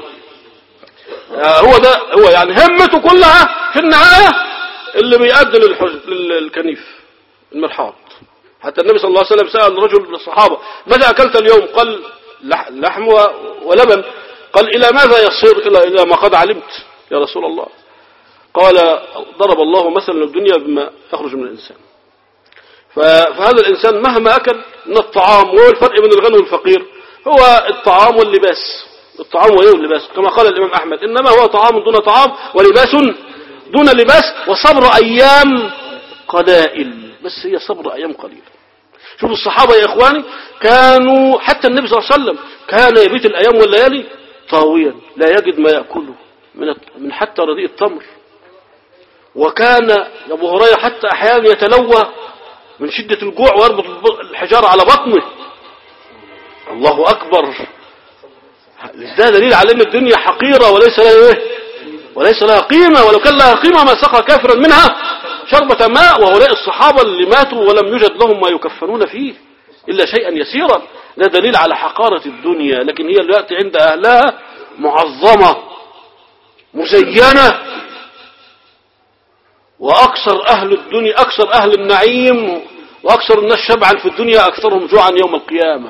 آه، هو ده هو يعني همته كلها في النهاية اللي بيؤدي للحج للكنيف المرحاض حتى النبي صلى الله عليه وسلم سأل رجل من الصحابة ماذا أكلت اليوم قال لح- لحم و- ولبن قال إلى ماذا يصير إلى إلى ما قد علمت يا رسول الله قال ضرب الله مثلا الدنيا بما يخرج من الإنسان ف- فهذا الإنسان مهما أكل من الطعام وهو الفرق بين الغني والفقير هو الطعام واللباس الطعام وإيه واللباس كما قال الإمام أحمد إنما هو طعام دون طعام ولباس دون لباس وصبر أيام قلائل بس هي صبر أيام قليلة شوفوا الصحابة يا إخواني كانوا حتى النبي صلى الله عليه وسلم كان يبيت الأيام والليالي طاويا لا يجد ما يأكله من من حتى رديء التمر وكان أبو هريرة حتى أحيانا يتلوى من شدة الجوع ويربط الب- الحجارة على بطنه الله أكبر ده دليل على أن الدنيا حقيرة وليس لها إيه وليس لها قيمة ولو كان لها قيمة ما سقى كافرا منها شربة ماء وهؤلاء الصحابة اللي ماتوا ولم يوجد لهم ما يكفنون فيه إلا شيئا يسيرا ده دليل على حقارة الدنيا لكن هي الوقت عند أهلها معظمة مزينة وأكثر أهل الدنيا أكثر أهل النعيم وأكثر الناس شبعا في الدنيا أكثرهم جوعا يوم القيامة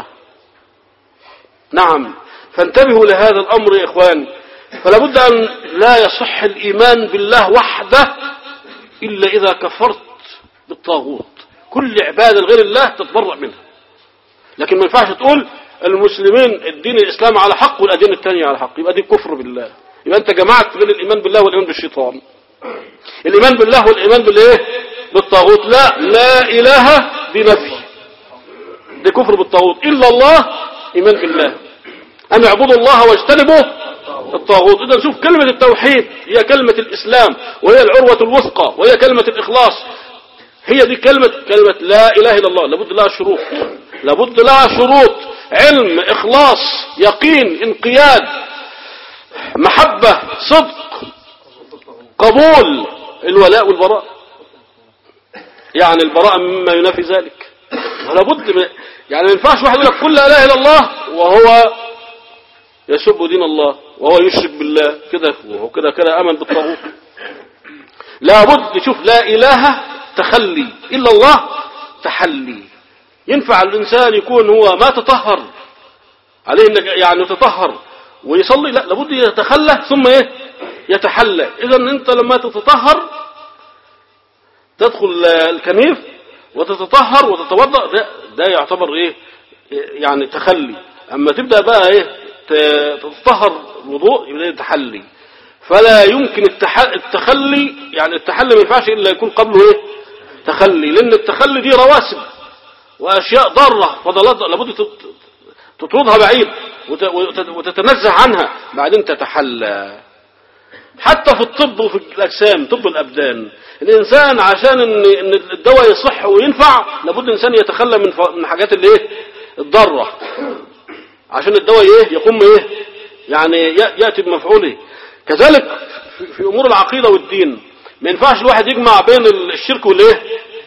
نعم فانتبهوا لهذا الأمر يا إخوان فلا بد أن لا يصح الإيمان بالله وحده إلا إذا كفرت بالطاغوت كل عبادة لغير الله تتبرأ منها لكن ما ينفعش تقول المسلمين الدين الإسلام على حق والأديان الثانية على حق يبقى دي كفر بالله يبقى أنت جمعت بين الإيمان بالله والإيمان بالشيطان الإيمان بالله والإيمان بالإيه بالطاغوت لا لا إله بنفي ده كفر بالطاغوت إلا الله إيمان بالله أن اعبدوا الله واجتنبوا الطاغوت إذا شوف كلمة التوحيد هي كلمة الإسلام وهي العروة الوثقى وهي كلمة الإخلاص هي دي كلمة كلمة لا إله إلا الله لابد لها شروط لابد لها شروط علم إخلاص يقين انقياد محبة صدق قبول الولاء والبراء يعني البراء مما ينافي ذلك لابد من يعني ما ينفعش واحد يقول لك كل لا اله الا الله وهو يسب دين الله وهو يشرك بالله كده وهو كده كده امن بالطاغوت لابد تشوف لا اله تخلي الا الله تحلي ينفع الانسان يكون هو ما تطهر عليه انك يعني يتطهر ويصلي لا لابد يتخلى ثم ايه يتحلى اذا انت لما تتطهر تدخل الكنيف وتتطهر وتتوضا ده, ده يعتبر ايه يعني تخلي اما تبدا بقى ايه ت- تتطهر الوضوء يبدا تحلي فلا يمكن التح... التخلي يعني التحلي ما ينفعش الا يكون قبله ايه تخلي لان التخلي دي رواسب واشياء ضاره فضلات لابد تت- تطردها بعيد وت... وت- وتتنزه عنها بعدين تتحلى حتى في الطب وفي الأجسام طب الأبدان الإنسان عشان إن, إن الدواء يصح وينفع لابد الإنسان يتخلى من ف- من حاجات اللي إيه الضارة عشان الدواء إيه يقوم إيه يعني ي- يأتي بمفعوله كذلك في, في أمور العقيدة والدين ما ينفعش الواحد يجمع بين الشرك والإيه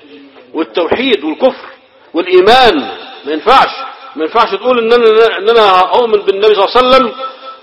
والتوحيد والكفر والإيمان ما ينفعش ما ينفعش تقول إن أنا, إن أنا أؤمن بالنبي صلى الله عليه وسلم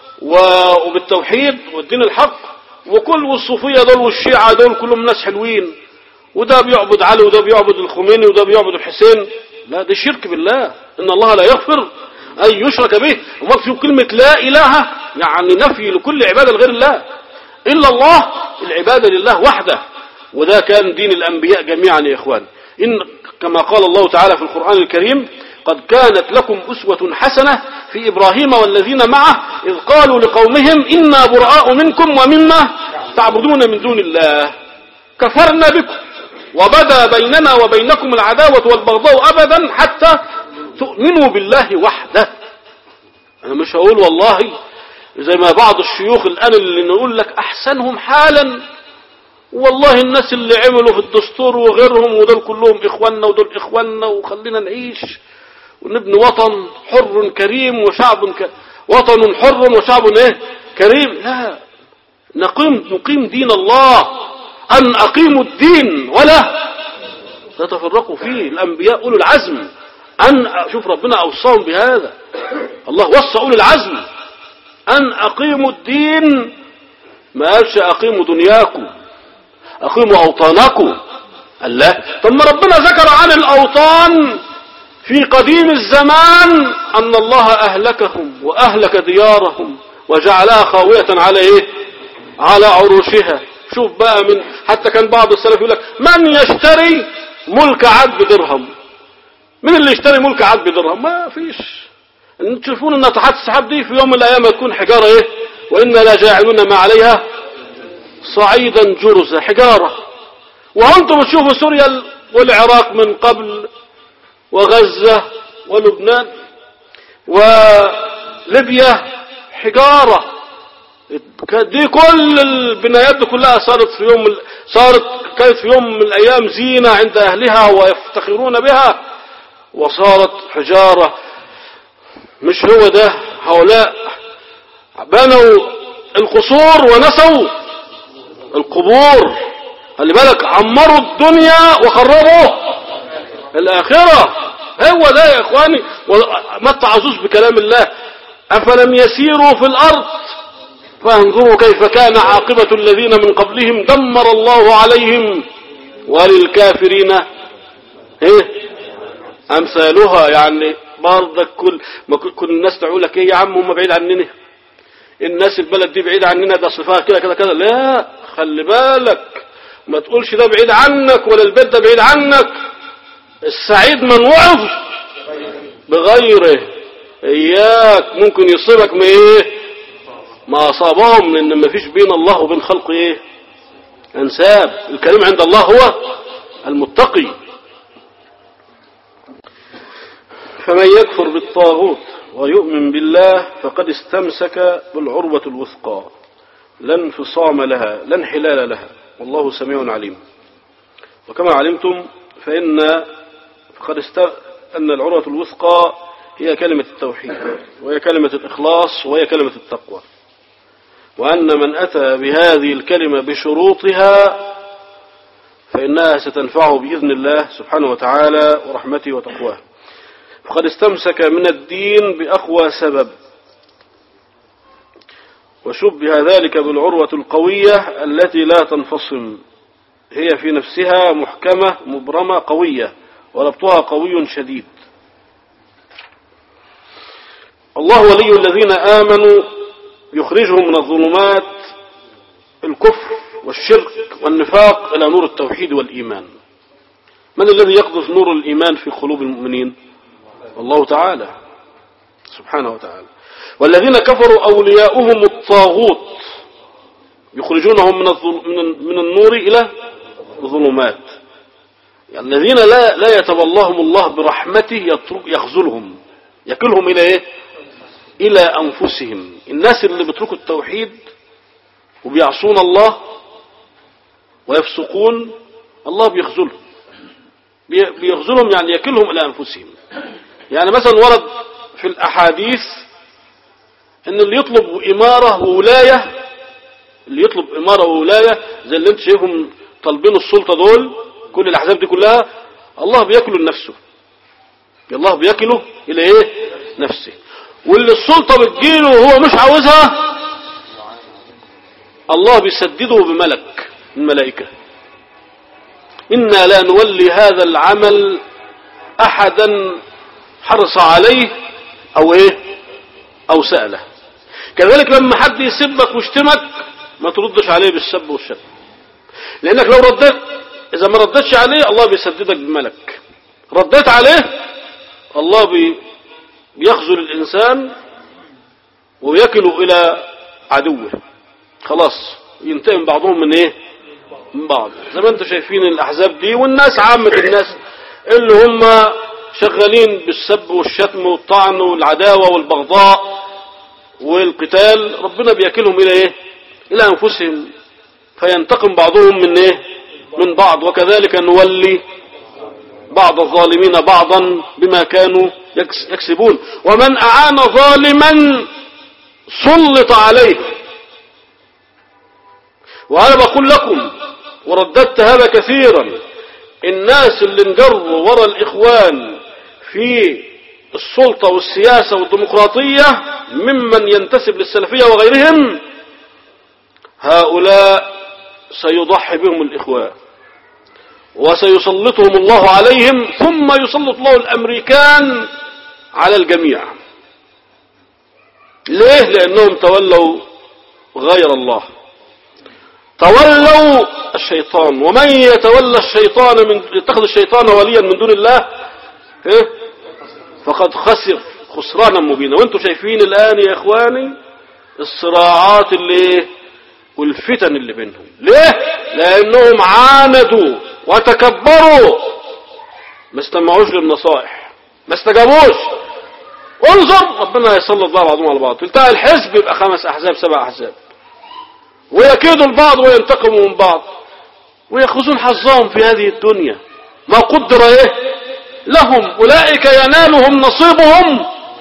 و- وبالتوحيد والدين الحق وكل والصوفية دول والشيعة دول كلهم ناس حلوين وده بيعبد علي وده بيعبد الخميني وده بيعبد الحسين لا ده شرك بالله إن الله لا يغفر أن يشرك به وما في كلمة لا إله يعني نفي لكل عبادة لغير الله إلا الله العبادة لله وحده وده كان دين الأنبياء جميعا يا إخوان إن كما قال الله تعالى في القرآن الكريم قد كانت لكم أسوة حسنة في إبراهيم والذين معه إذ قالوا لقومهم إنا براء منكم ومما تعبدون من دون الله كفرنا بكم وبدا بيننا وبينكم العداوة والبغضاء أبدا حتى تؤمنوا بالله وحده أنا مش هقول والله زي ما بعض الشيوخ الآن اللي نقول لك أحسنهم حالا والله الناس اللي عملوا في الدستور وغيرهم ودول كلهم إخواننا ودول إخواننا وخلينا نعيش ونبني وطن حر كريم وشعب ك... وطن حر وشعب ايه كريم لا نقيم نقيم دين الله أن أقيموا الدين ولا تتفرقوا فيه الأنبياء أولو العزم أن شوف ربنا أوصاهم بهذا الله وصى أولو العزم أن أقيموا الدين ما قالش أقيموا دنياكم أقيموا أوطانكم الله طب ما ربنا ذكر عن الأوطان في قديم الزمان أن الله أهلكهم وأهلك ديارهم وجعلها خاوية على إيه على عروشها شوف بقى من حتى كان بعض السلف يقول لك من يشتري ملك عاد بدرهم من اللي يشتري ملك عاد بدرهم ما فيش انتم تشوفون ان ناطحات السحاب دي في يوم من الايام تكون حجاره ايه وانا لا جاعلون ما عليها صعيدا جرزا حجاره وانتم بتشوفوا سوريا والعراق من قبل وغزه ولبنان وليبيا حجاره دي كل البنايات دي كلها صارت في يوم صارت كانت في يوم من الايام زينه عند اهلها ويفتخرون بها وصارت حجاره مش هو ده هؤلاء بنوا القصور ونسوا القبور خلي بالك عمروا الدنيا وخربوا الاخره هو ده يا اخواني ما تعظوش بكلام الله افلم يسيروا في الارض فانظروا كيف كان عاقبة الذين من قبلهم دمر الله عليهم وللكافرين ايه امثالها يعني برضك كل ما كل الناس تقول لك ايه يا عم هم بعيد عننا الناس البلد دي بعيد عننا ده صفها كده كده كده لا خلي بالك ما تقولش ده بعيد عنك ولا البيت ده بعيد عنك السعيد من وعظ بغيره اياك ممكن يصيبك من ايه ما أصابهم لأن ما فيش بين الله وبين خلقه إيه أنساب الكريم عند الله هو المتقي فمن يكفر بالطاغوت ويؤمن بالله فقد استمسك بالعروة الوثقى لا انفصام لها لا انحلال لها والله سميع عليم وكما علمتم فإن فقد است... أن العروة الوثقى هي كلمة التوحيد وهي كلمة الإخلاص وهي كلمة التقوى وأن من أتى بهذه الكلمة بشروطها فإنها ستنفعه بإذن الله سبحانه وتعالى ورحمته وتقواه فقد استمسك من الدين بأقوى سبب وشبه ذلك بالعروة القوية التي لا تنفصم هي في نفسها محكمة مبرمة قوية وربطها قوي شديد الله ولي الذين آمنوا يخرجهم من الظلمات الكفر والشرك والنفاق إلى نور التوحيد والإيمان من الذي يقذف نور الإيمان في قلوب المؤمنين الله تعالى سبحانه وتعالى والذين كفروا أولياؤهم الطاغوت يخرجونهم من من النور إلى الظلمات يعني الذين لا لا يتولهم الله برحمته يترك يخذلهم يكلهم إلى إيه إلى أنفسهم الناس اللي بيتركوا التوحيد وبيعصون الله ويفسقون الله بيخذلهم بيخذلهم يعني يكلهم إلى أنفسهم يعني مثلا ورد في الأحاديث ان اللي يطلب إمارة وولاية اللي يطلب إمارة وولاية زي اللي انت شايفهم طالبين السلطة دول كل الأحزاب دي كلها الله بياكله لنفسه الله بياكله إلى إيه نفسه واللي السلطة بتجيله وهو مش عاوزها الله بيسدده بملك من ملائكة إنا لا نولي هذا العمل أحدا حرص عليه أو إيه أو سأله كذلك لما حد يسبك ويشتمك ما تردش عليه بالسب والشتم لأنك لو رديت إذا ما ردتش عليه الله بيسددك بملك رديت عليه الله بي بيخذل الإنسان ويكله إلى عدوه خلاص ينتقم بعضهم من إيه من بعض زي ما انتم شايفين الأحزاب دي والناس عامة الناس اللي هم شغالين بالسب والشتم والطعن والعداوة والبغضاء والقتال ربنا بيأكلهم إلى إيه إلى أنفسهم فينتقم بعضهم من إيه من بعض وكذلك نولي بعض الظالمين بعضا بما كانوا يكسبون ومن أعان ظالما سلط عليه وأنا بقول لكم ورددت هذا كثيرا الناس اللي انجروا ورا الإخوان في السلطة والسياسة والديمقراطية ممن ينتسب للسلفية وغيرهم هؤلاء سيضحي بهم الإخوان وسيسلطهم الله عليهم ثم يسلط الله الأمريكان على الجميع ليه لأنهم تولوا غير الله تولوا الشيطان ومن يتولى الشيطان من يتخذ الشيطان وليا من دون الله إيه؟ فقد خسر خسرانا مبينا وانتم شايفين الآن يا إخواني الصراعات اللي والفتن اللي بينهم ليه لأنهم عاندوا وتكبروا ما استمعوش للنصائح ما استجابوش انظر ربنا يسلط بعض بعضهم على بعض تلتقى الحزب يبقى خمس أحزاب سبع أحزاب ويكيدوا البعض وينتقموا من بعض ويأخذون حظهم في هذه الدنيا ما قدر ايه لهم أولئك ينالهم نصيبهم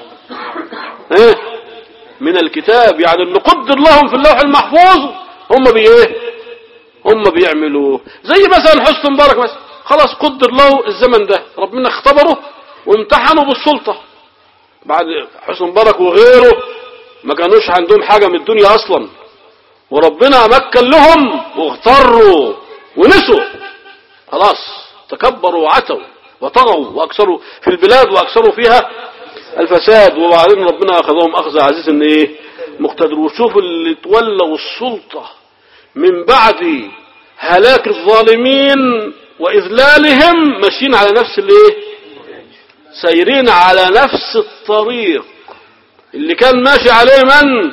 ايه من الكتاب يعني اللي قدر لهم في اللوح المحفوظ هم بايه هم بيعملوا زي مثلا حسن مبارك مثلا خلاص قدر له الزمن ده ربنا اختبره وامتحنوا بالسلطة بعد حسن مبارك وغيره ما كانوش عندهم حاجة من الدنيا اصلا وربنا مكن لهم واغتروا ونسوا خلاص تكبروا وعتوا وطغوا واكثروا في البلاد واكثروا فيها الفساد وبعدين ربنا اخذهم اخذ عزيز ان ايه مقتدر وشوف اللي تولوا السلطة من بعد هلاك الظالمين واذلالهم ماشيين على نفس الايه سايرين على نفس الطريق اللي كان ماشي عليه من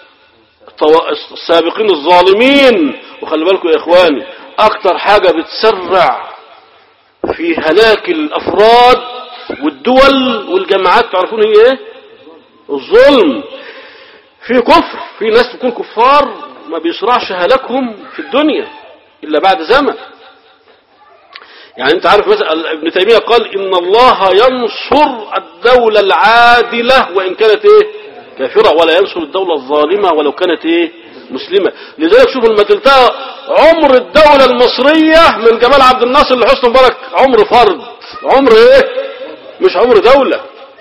السابقين الظالمين وخلي بالكم يا اخواني اكتر حاجة بتسرع في هلاك الافراد والدول والجماعات تعرفون هي ايه الظلم في كفر في ناس تكون كفار ما بيسرعش هلاكهم في الدنيا الا بعد زمن يعني انت عارف مثلا ابن تيمية قال ان الله ينصر الدولة العادلة وان كانت ايه كافرة ولا ينصر الدولة الظالمة ولو كانت ايه مسلمة لذلك شوفوا لما تلتقى عمر الدولة المصرية من جمال عبد الناصر لحسن مبارك عمر فرد عمر ايه مش عمر دولة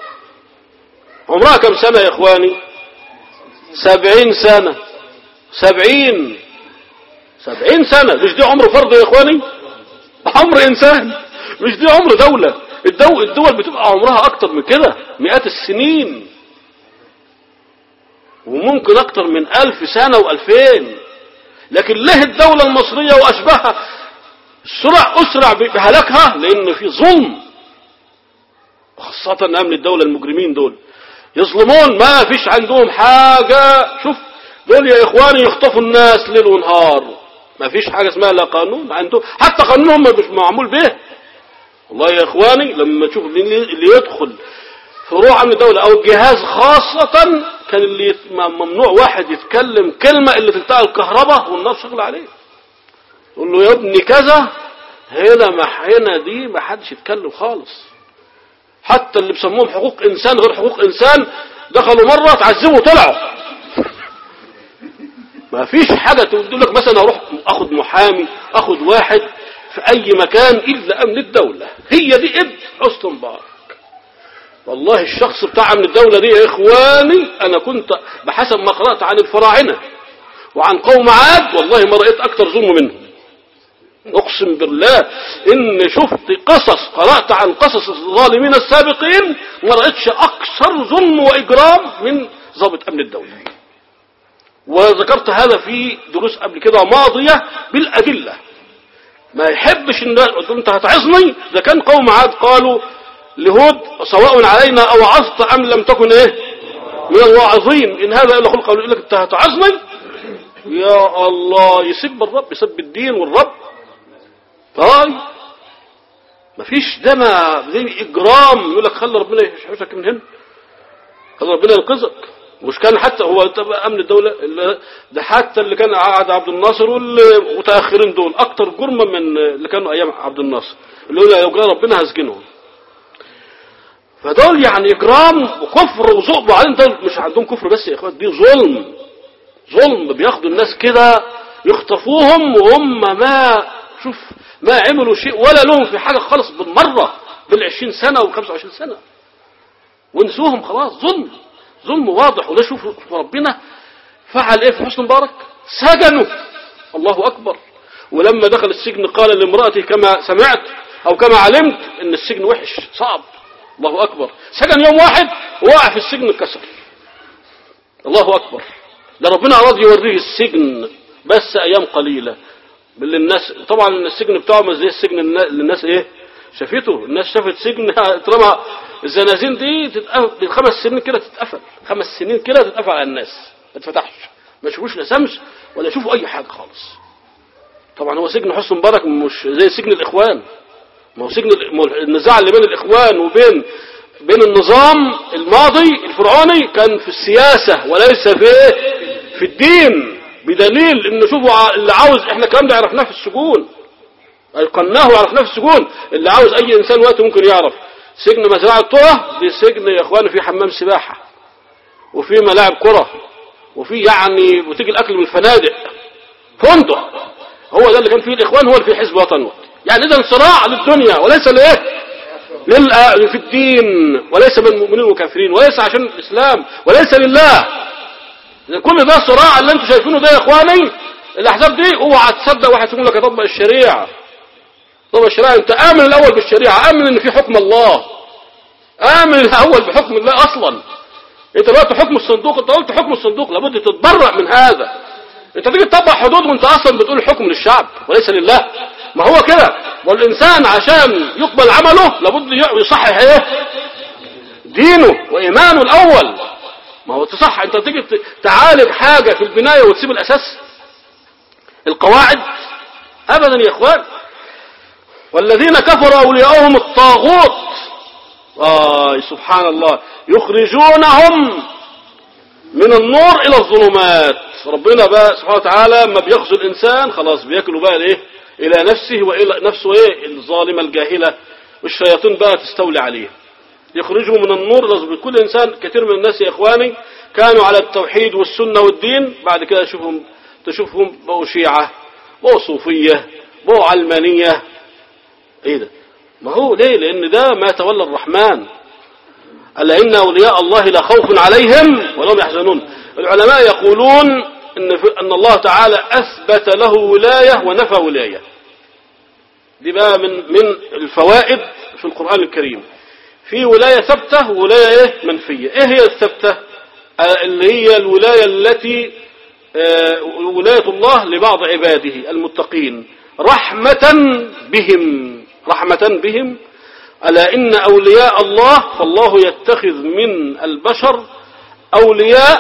عمرها كم سنة يا اخواني سبعين سنة سبعين سبعين سنة مش دي عمر فرد يا اخواني عمر انسان مش دي عمر دولة الدول, الدول بتبقى عمرها اكتر من كده مئات السنين وممكن اكتر من الف سنة والفين لكن ليه الدولة المصرية واشباهها سرع اسرع بهلاكها لان في ظلم خاصة امن الدولة المجرمين دول يظلمون ما فيش عندهم حاجة شوف دول يا اخواني يخطفوا الناس ليل ونهار ما فيش حاجة اسمها لا قانون عندهم حتى قانونهم مش معمول به والله يا اخواني لما تشوف اللي يدخل فروع امن الدولة او الجهاز خاصة كان اللي ممنوع واحد يتكلم كلمة اللي تلتقى الكهرباء والنار شغل عليه يقول له يا ابني كذا هنا ما هنا دي ما حدش يتكلم خالص حتى اللي بسموهم حقوق انسان غير حقوق انسان دخلوا مرة تعذبوا وطلعوا ما فيش حاجة تقول لك مثلا اروح اخد محامي اخد واحد في اي مكان الا امن الدولة هي دي ابن حسن مبارك والله الشخص بتاع من الدولة دي يا إخواني أنا كنت بحسب ما قرأت عن الفراعنة وعن قوم عاد والله ما رأيت أكثر ظلم منهم أقسم بالله إن شفت قصص قرأت عن قصص الظالمين السابقين ما رأيتش أكثر ظلم وإجرام من ضابط أمن الدولة وذكرت هذا في دروس قبل كده ماضية بالأدلة ما يحبش إن أنت هتعظني إذا كان قوم عاد قالوا لهود سواء علينا او عظت ام لم تكن ايه من الواعظين ان هذا الا خلق يقول لك انت هتعظني يا الله يسب الرب يسب الدين والرب طيب مفيش ده ما زي اجرام يقول لك خلي ربنا يحوشك من هنا خلي ربنا ينقذك مش كان حتى هو امن الدوله ده حتى اللي كان قاعد عبد الناصر والمتاخرين دول اكتر جرما من اللي كانوا ايام عبد الناصر اللي يقول لو جاء ربنا هسجنهم فدول يعني اجرام وكفر وذوق وبعدين دول مش عندهم كفر بس يا اخوات دي ظلم ظلم بياخدوا الناس كده يخطفوهم وهم ما شوف ما عملوا شيء ولا لهم في حاجة خالص بالمرة بالعشرين سنة والخمسة وعشرين سنة ونسوهم خلاص ظلم ظلم واضح وده شوف ربنا فعل ايه في حسن مبارك سجنوا الله اكبر ولما دخل السجن قال لامرأته كما سمعت أو كما علمت إن السجن وحش صعب الله أكبر سجن يوم واحد وقع في السجن اتكسر الله أكبر ده ربنا أراد يوريه السجن بس أيام قليلة باللي الناس طبعا السجن بتاعه مش زي السجن النا- اللي الناس ايه شافته الناس شافت سجن اترمى الزنازين دي تتقفل خمس سنين كده تتقفل خمس سنين كده تتقفل على الناس ما تفتحش ما يشوفوش لا سمس ولا يشوفوا اي حاجه خالص طبعا هو سجن حسن مبارك مش زي سجن الاخوان ما هو سجن ال- ما هو النزاع اللي بين الاخوان وبين بين النظام الماضي الفرعوني كان في السياسه وليس في في الدين بدليل ان شوفوا ع- اللي عاوز احنا الكلام ده عرفناه في السجون ايقناه وعرفناه في السجون اللي عاوز اي انسان وقت ممكن يعرف سجن مزرعه طرة دي سجن يا اخواني في حمام سباحه وفي ملاعب كره وفي يعني وتيجي الاكل من الفنادق فندق هو ده اللي كان فيه الاخوان هو اللي فيه حزب وطني يعني اذا صراع للدنيا وليس لايه لل- في الدين وليس بين المؤمنين والكافرين وليس عشان الاسلام وليس لله إذا كل ده صراع اللي انتم شايفينه ده يا اخواني الاحزاب دي اوعى تصدق واحد فيهم لك يطبق الشريعه طبق الشريعه انت امن الاول بالشريعه امن ان في حكم الله امن الاول بحكم الله اصلا انت دلوقتي حكم الصندوق انت قلت حكم الصندوق لابد تتبرأ من هذا انت تيجي تطبق حدود وانت اصلا بتقول الحكم للشعب وليس لله ما هو كده والانسان عشان يقبل عمله لابد يصحح ايه دينه وايمانه الاول ما هو تصح انت تيجي ت- تعالج حاجه في البنايه وتسيب الاساس القواعد ابدا يا اخوان والذين كفروا اولياءهم الطاغوت آه سبحان الله يخرجونهم من النور الى الظلمات ربنا بقى سبحانه وتعالى لما بيغزو الانسان خلاص بياكلوا بقى الايه الى نفسه والى نفسه ايه الظالمه الجاهله والشياطين بقى تستولي عليه يخرجهم من النور الى الظلمات كل انسان كثير من الناس يا اخواني كانوا على التوحيد والسنه والدين بعد كده تشوفهم تشوفهم بقوا شيعه بقوا صوفيه بقوا علمانيه ايه ده ما هو ليه لان ده ما تولى الرحمن ألا إن أولياء الله لا خوف عليهم ولا هم يحزنون العلماء يقولون إن, في أن الله تعالى أثبت له ولاية ونفى ولاية دي بقى من من الفوائد في القرآن الكريم في ولاية ثابتة وولاية إيه منفية إيه هي الثابتة آه، اللي هي الولاية التي آه، ولاية الله لبعض عباده المتقين رحمة بهم رحمة بهم ألا إن أولياء الله فالله يتخذ من البشر أولياء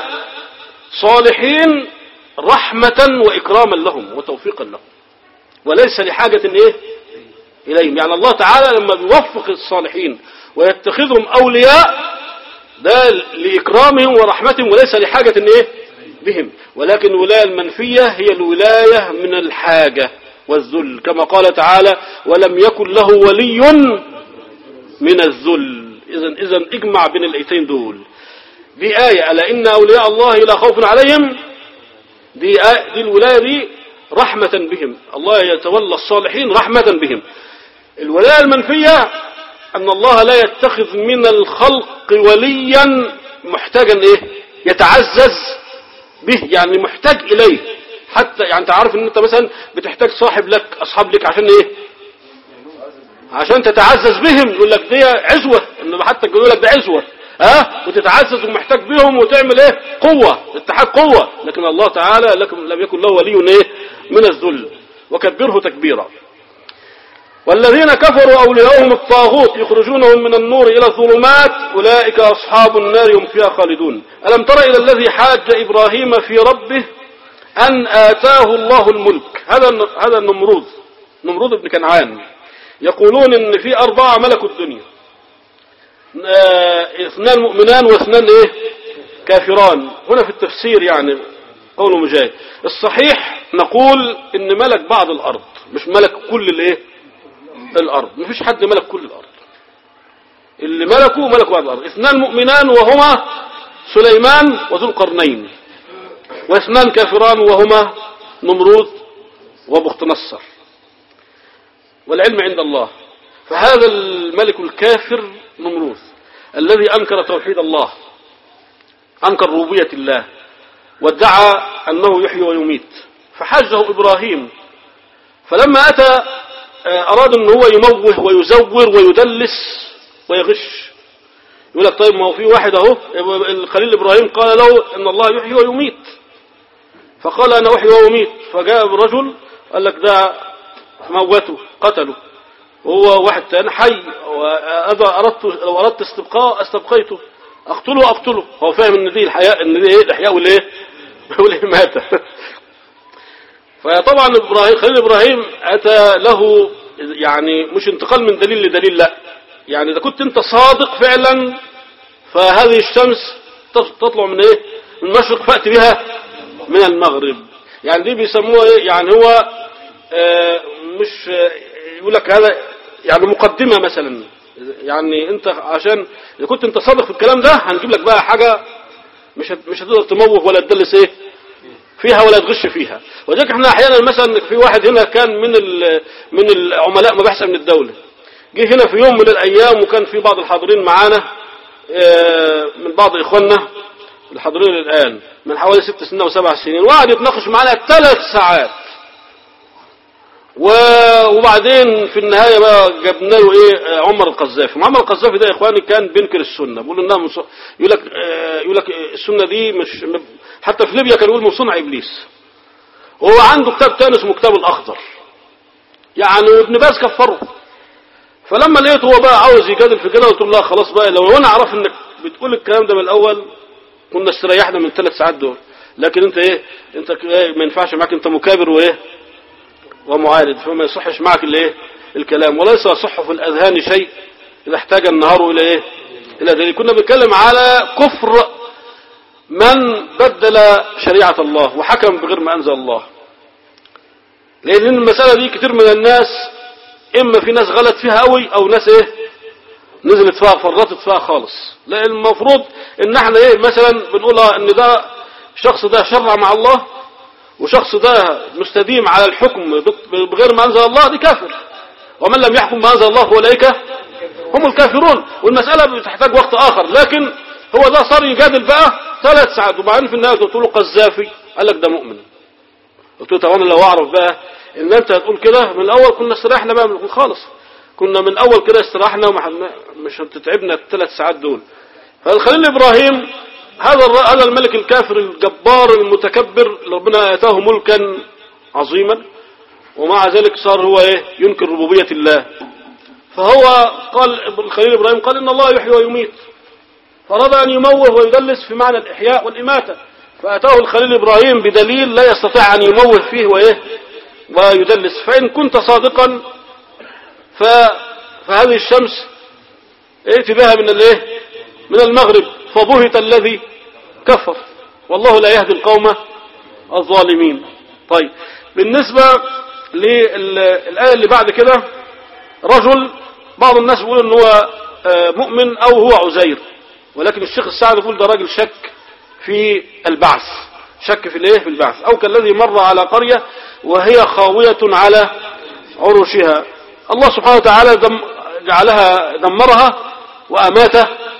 صالحين رحمة وإكراما لهم وتوفيقا لهم وليس لحاجة إيه إليهم يعني الله تعالى لما بيوفق الصالحين ويتخذهم أولياء ده لإكرامهم ورحمتهم وليس لحاجة إيه بهم ولكن الولاية المنفية هي الولاية من الحاجة والذل كما قال تعالى ولم يكن له ولي من الذل إذا إذا اجمع بين الآيتين دول دي آية ألا إن أولياء الله لا خوف عليهم دي آية دي الولاية دي رحمة بهم الله يتولى الصالحين رحمة بهم الولاية المنفية أن الله لا يتخذ من الخلق وليا محتاجا إيه يتعزز به يعني محتاج إليه حتى يعني انت عارف ان انت مثلا بتحتاج صاحب لك اصحاب لك عشان ايه عشان تتعزز بهم يقول لك دي عزوة انما حتى يقول لك ده عزوة ها وتتعزز ومحتاج بهم وتعمل ايه قوة اتحاد قوة لكن الله تعالى لكم لم يكن له ولي ايه من الذل وكبره تكبيرا والذين كفروا أولياءهم الطاغوت يخرجونهم من النور إلى الظلمات أولئك أصحاب النار هم فيها خالدون ألم تر إلى الذي حاج إبراهيم في ربه أن آتاه الله الملك هذا هذا النمرود نمرود بن كنعان يقولون إن في أربعة ملكوا الدنيا آه، اثنان مؤمنان واثنان إيه كافران هنا في التفسير يعني قول مجاهد الصحيح نقول إن ملك بعض الأرض مش ملك كل الإيه الأرض مفيش حد ملك كل الأرض اللي ملكوا ملكوا بعض الأرض اثنان مؤمنان وهما سليمان وذو القرنين واثنان كافران وهما نمرود وبخت نصر والعلم عند الله فهذا الملك الكافر نمرود الذي أنكر توحيد الله أنكر ربوبية الله وادعى أنه يحيي ويميت فحجه إبراهيم فلما أتى آه، أراد أن هو يموه ويزور ويدلس ويغش يقول لك طيب ما هو في واحد أهو الخليل إبراهيم قال له إن الله يحيي ويميت فقال أنا أحيي وأميت فجاء برجل قال لك ده موته قتله وهو واحد تاني حي وأذا أردت لو أردت استبقاء استبقيته أقتله أقتله هو فاهم إن دي الحياة إن دي إيه الإحياء والإيه والإماتة فطبعا إبراهيم خليل إبراهيم أتى له يعني مش انتقال من دليل لدليل لا يعني إذا كنت أنت صادق فعلا فهذه الشمس تطلع من إيه من المشرق فأتي بها من المغرب يعني دي بيسموها إيه يعني هو آه مش آه يقول لك هذا يعني مقدمة مثلا يعني انت عشان اذا كنت انت صادق في الكلام ده هنجيب لك بقى حاجة مش هت- مش هتقدر تموه ولا تدلس ايه فيها ولا تغش فيها وذلك احنا احيانا مثلا في واحد هنا كان من ال- من العملاء مباحث من الدولة جه هنا في يوم من الايام وكان في بعض الحاضرين معانا آه، من بعض اخواننا الحاضرين الان من حوالي ست سنين وسبع سنين وقعد يتناقش معانا ثلاث ساعات و- وبعدين في النهاية بقى جبنا له ايه آه، عمر القذافي عمر القذافي ده يا اخواني كان بينكر السنة بيقول انها من ص- يقول لك آه، يقول لك السنة دي مش م- حتى في ليبيا كان يقول من صنع ابليس وهو عنده كتاب تاني اسمه كتاب الاخضر يعني وابن باز كفره فلما لقيته هو بقى عاوز يجادل في كده قلت له لا خلاص بقى لو انا اعرف انك بتقول الكلام ده من الاول كنا استريحنا من الثلاث ساعات دول لكن انت ايه انت ك- إيه ما ينفعش معاك انت مكابر وايه ومعارض فما يصحش معك الايه الكلام وليس يصح في الاذهان شيء اذا احتاج النهار الى ايه الى دليل كنا بنتكلم على كفر من بدل شريعة الله وحكم بغير ما انزل الله لان المسألة دي كتير من الناس اما في ناس غلط فيها قوي او ناس ايه نزلت فيها فرطت فيها خالص لان المفروض ان احنا ايه مثلا بنقول آه ان ده الشخص ده شرع مع الله وشخص ده مستديم على الحكم بغير ما انزل الله دي كافر ومن لم يحكم ما انزل الله فاولئك هم الكافرون والمسألة بتحتاج وقت اخر لكن هو ده صار يجادل بقى ثلاث ساعات وبعدين في النهاية قلت له قذافي قال لك ده مؤمن قلت له طب انا لو اعرف بقى ان انت هتقول كده من الاول كنا استريحنا بقى من خالص كنا من الاول كده استراحنا ومش هتتعبنا الثلاث ساعات دول فالخليل ابراهيم هذا الر- هذا الملك الكافر الجبار المتكبر اللي ربنا اتاه ملكا عظيما ومع ذلك صار هو ايه ينكر ربوبيه الله فهو قال الخليل ابراهيم قال ان الله يحيي ويميت فأراد أن يموه ويدلس في معنى الإحياء والإماتة فأتاه الخليل إبراهيم بدليل لا يستطيع أن يموه فيه وإيه ويدلس فإن كنت صادقا ف... فهذه الشمس ائت بها من الايه من المغرب فبهت الذي كفر والله لا يهدي القوم الظالمين طيب بالنسبة للآية اللي بعد كده رجل بعض الناس بيقول ان هو آه، مؤمن او هو عزير ولكن الشيخ السعد يقول ده راجل شك في البعث شك في الايه في البعث او كالذي مر على قرية وهي خاوية على عروشها الله سبحانه وتعالى دم جعلها دمرها وامات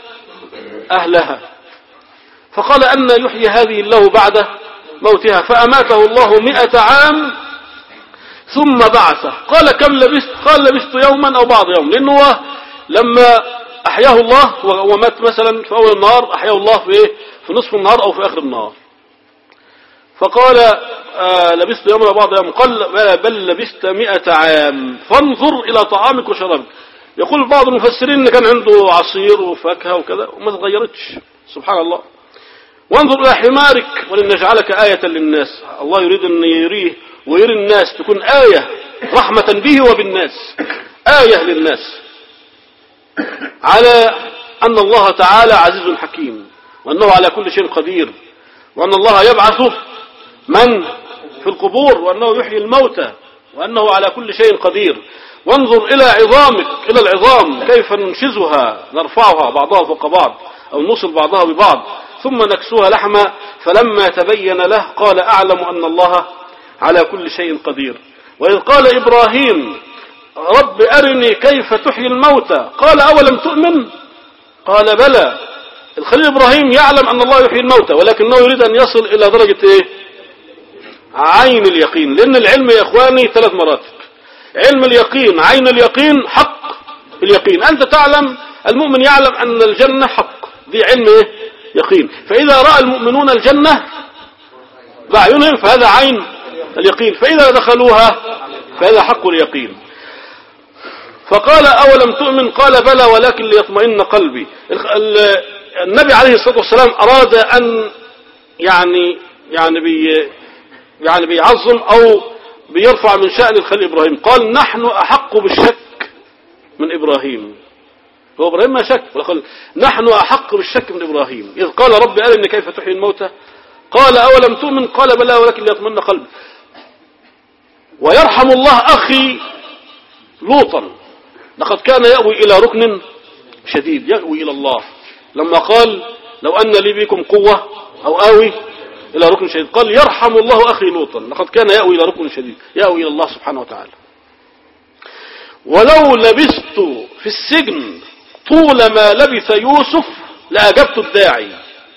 اهلها فقال ان يحيي هذه الله بعد موتها فاماته الله مئة عام ثم بعثه قال كم لبست قال لبست يوما او بعض يوم لانه هو لما احياه الله ومات مثلا في اول النهار احياه الله في ايه في نصف النهار او في اخر النهار فقال آه لبست يوما او بعض يوم قال بل- بل لبست مئة عام فانظر الى طعامك وشرابك يقول بعض المفسرين ان كان عنده عصير وفاكهه وكذا وما تغيرتش سبحان الله وانظر إلى حمارك ولنجعلك آية للناس الله يريد أن يريه ويري الناس تكون آية رحمة به وبالناس آية للناس على أن الله تعالى عزيز حكيم وأنه على كل شيء قدير وأن الله يبعث من في القبور وأنه يحيي الموتى وأنه على كل شيء قدير وانظر إلى عظامك إلى العظام كيف ننشزها نرفعها بعضها فوق بعض أو نوصل بعضها ببعض ثم نكسوها لحما فلما تبين له قال أعلم أن الله على كل شيء قدير وإذ قال إبراهيم رب أرني كيف تحيي الموتى قال أولم تؤمن قال بلى الخليل إبراهيم يعلم أن الله يحيي الموتى ولكنه يريد أن يصل إلى درجة إيه عين اليقين لأن العلم يا إخواني ثلاث مراتب علم اليقين عين اليقين حق اليقين أنت تعلم المؤمن يعلم أن الجنة حق دي علم إيه؟ يقين فإذا رأى المؤمنون الجنة بأعينهم فهذا عين اليقين فإذا دخلوها فهذا حق اليقين فقال أولم تؤمن قال بلى ولكن ليطمئن قلبي ال- ال- النبي عليه الصلاة والسلام أراد أن يعني يعني بي يعني بيعظم أو بيرفع من شأن الخليل إبراهيم قال نحن أحق بالشك من إبراهيم هو إبراهيم ما شك ولقال نحن أحق بالشك من إبراهيم إذ قال ربي أرني كيف تحيي الموتى قال أولم تؤمن قال بلى ولكن ليطمئن قلبي ويرحم الله أخي لوطا لقد كان يأوي إلى ركن شديد يأوي إلى الله لما قال لو أن لي بكم قوة أو آوي إلى ركن شديد قال يرحم الله أخي لوطا لقد كان يأوي إلى ركن شديد يأوي إلى الله سبحانه وتعالى ولو لبثت في السجن طول ما لبث يوسف لأجبت الداعي